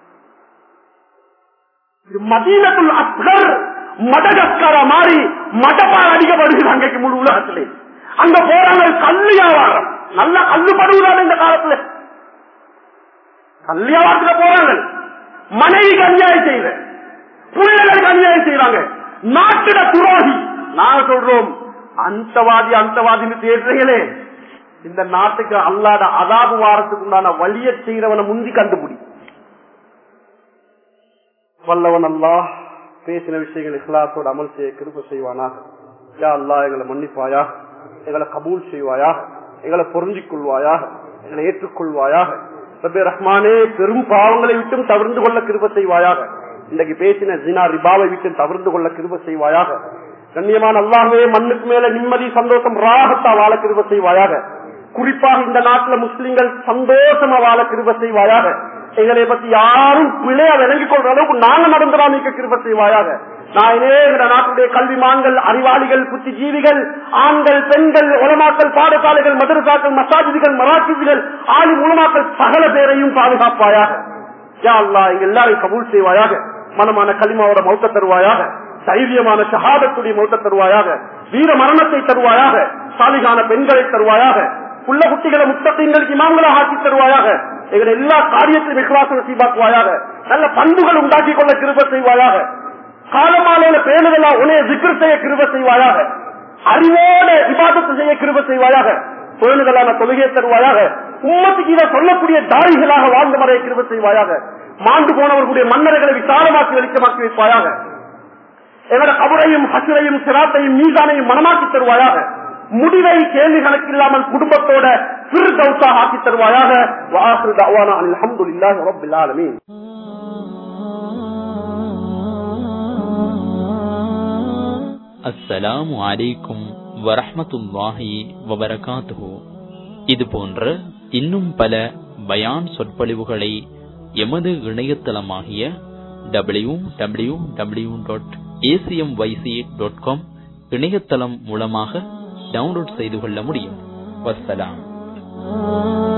இது மதீனத்துல் அஸ்கர் மடகஸ்கர மாதிரி மடப்பால் அடிக்கப்படுகிறது அன்றைக்கு முழு உலகத்திலே அங்க போறாங்க கல்லு வியாபாரம் நல்ல கல்லு படுவதான இந்த காலத்துல கல்லு வியாபாரத்துல போறாங்க மனைவிக்கு அநியாயம் செய்யற பிள்ளைகளுக்கு அநியாயம் செய்யறாங்க நாட்டிட துரோகி நாங்க சொல்றோம் அந்தவாதி அந்தவாதின்னு தேடுறீங்களே இந்த நாட்டுக்கு அல்லாத அதாபு வாரத்துக்கு உண்டான வழிய செய்யறவனை முந்தி கண்டுபிடி வல்லவன் அல்லாஹ் பேசின விஷயங்கள் இஸ்லாத்தோடு அமல் செய்ய கிருப்ப செய்வானா யா அல்லா எங்களை மன்னிப்பாயா எங்களை கபூல் செய்வாயா எங்களை பொருந்திக் கொள்வாயா எங்களை ஏற்றுக்கொள்வாயாக ரபே ரஹ்மானே பெரும் பாவங்களை விட்டும் தவிர்ந்து கொள்ள கிருப செய்வாயாக இன்றைக்கு பேசின ஜினா ரிபாவை விட்டும் தவிர்த்து கொள்ள கிருப செய்வாயாக கண்ணியமான அல்லாஹ்வே மண்ணுக்கு மேல நிம்மதி சந்தோஷம் ராகத்தா வாழ கிருப செய்வாயாக குறிப்பாக இந்த நாட்டுல முஸ்லிம்கள் சந்தோஷமா வாழ கிருப செய்வாயாக எங்களை பத்தி யாரும் பிழைய விளங்கிக் கொள்ற அளவுக்கு நாங்க நடந்துடாமிக்க கிருப செய்வாயாக நான் இந்த நாட்டுடைய கல்விமான்கள் அறிவாளிகள் புத்திஜீவிகள் ஆண்கள் பெண்கள் உலமாக்கள் பாடசாலைகள் மதரசாக்கள் மசாஜிகள் மராட்சிகள் ஆளி உலமாக்கள் சகல பேரையும் பாதுகாப்பாயாக யா அல்லா எங்க எல்லாரையும் கபூல் செய்வாயாக மனமான களிமாவோட மௌத்த தருவாயாக தைரியமான ஷஹாதத்துடைய மௌத்த தருவாயாக வீர மரணத்தை தருவாயாக சாலிகான பெண்களை தருவாயாக புள்ள குட்டிகளை முத்தத்தைங்களுக்கு இமாம்களாக ஆக்கி தருவாயாக எங்களை எல்லா காரியத்திலும் விசுவாசம் சீபாக்குவாயாக நல்ல பண்புகள் உண்டாக்கி கொள்ள கிருப செய்வாயாக காலமாலையில பேணுதலா உனைய விக்கிர செய்ய கிருப செய்வாயாக அறிவோட விவாதத்தை செய்ய கிருப செய்வாயாக பேணுதலான தொழுகையை தருவாயாக உம்மத்துக்கு இதை சொல்லக்கூடிய தாரிகளாக வாழ்ந்து மறைய கிருப செய்வாயாக மாண்டு போனவர்களுடைய மன்னர்களை விசாலமாக்கி வெளிச்சமாக்கி வைப்பாயாக எங்களோட கபரையும் ஹசுரையும் சிராத்தையும் மீதானையும் மனமாக்கி தருவாயாக முடிவை கேள்வி கணக்கு இல்லாமல் குடும்பத்தோட சிறு தௌத்தாக ஆக்கி தருவாயாக வாசு தவானா அல்ஹம்துலில்லாஹி ரப்பில் ஆலமீன் அஸ்ஸலாமு அலைக்கும் வரஹ்மத்துல்லாஹி வபரகாத்துஹு இது போன்ற இன்னும் பல பயான் சொற்பொழிவுகளை எமது இணையதளமாகிய W W W dot ACM YC dot com இணையதளம் மூலமாக டவுன்லோட் செய்து கொள்ள முடியும் வஸ்ஸலாம்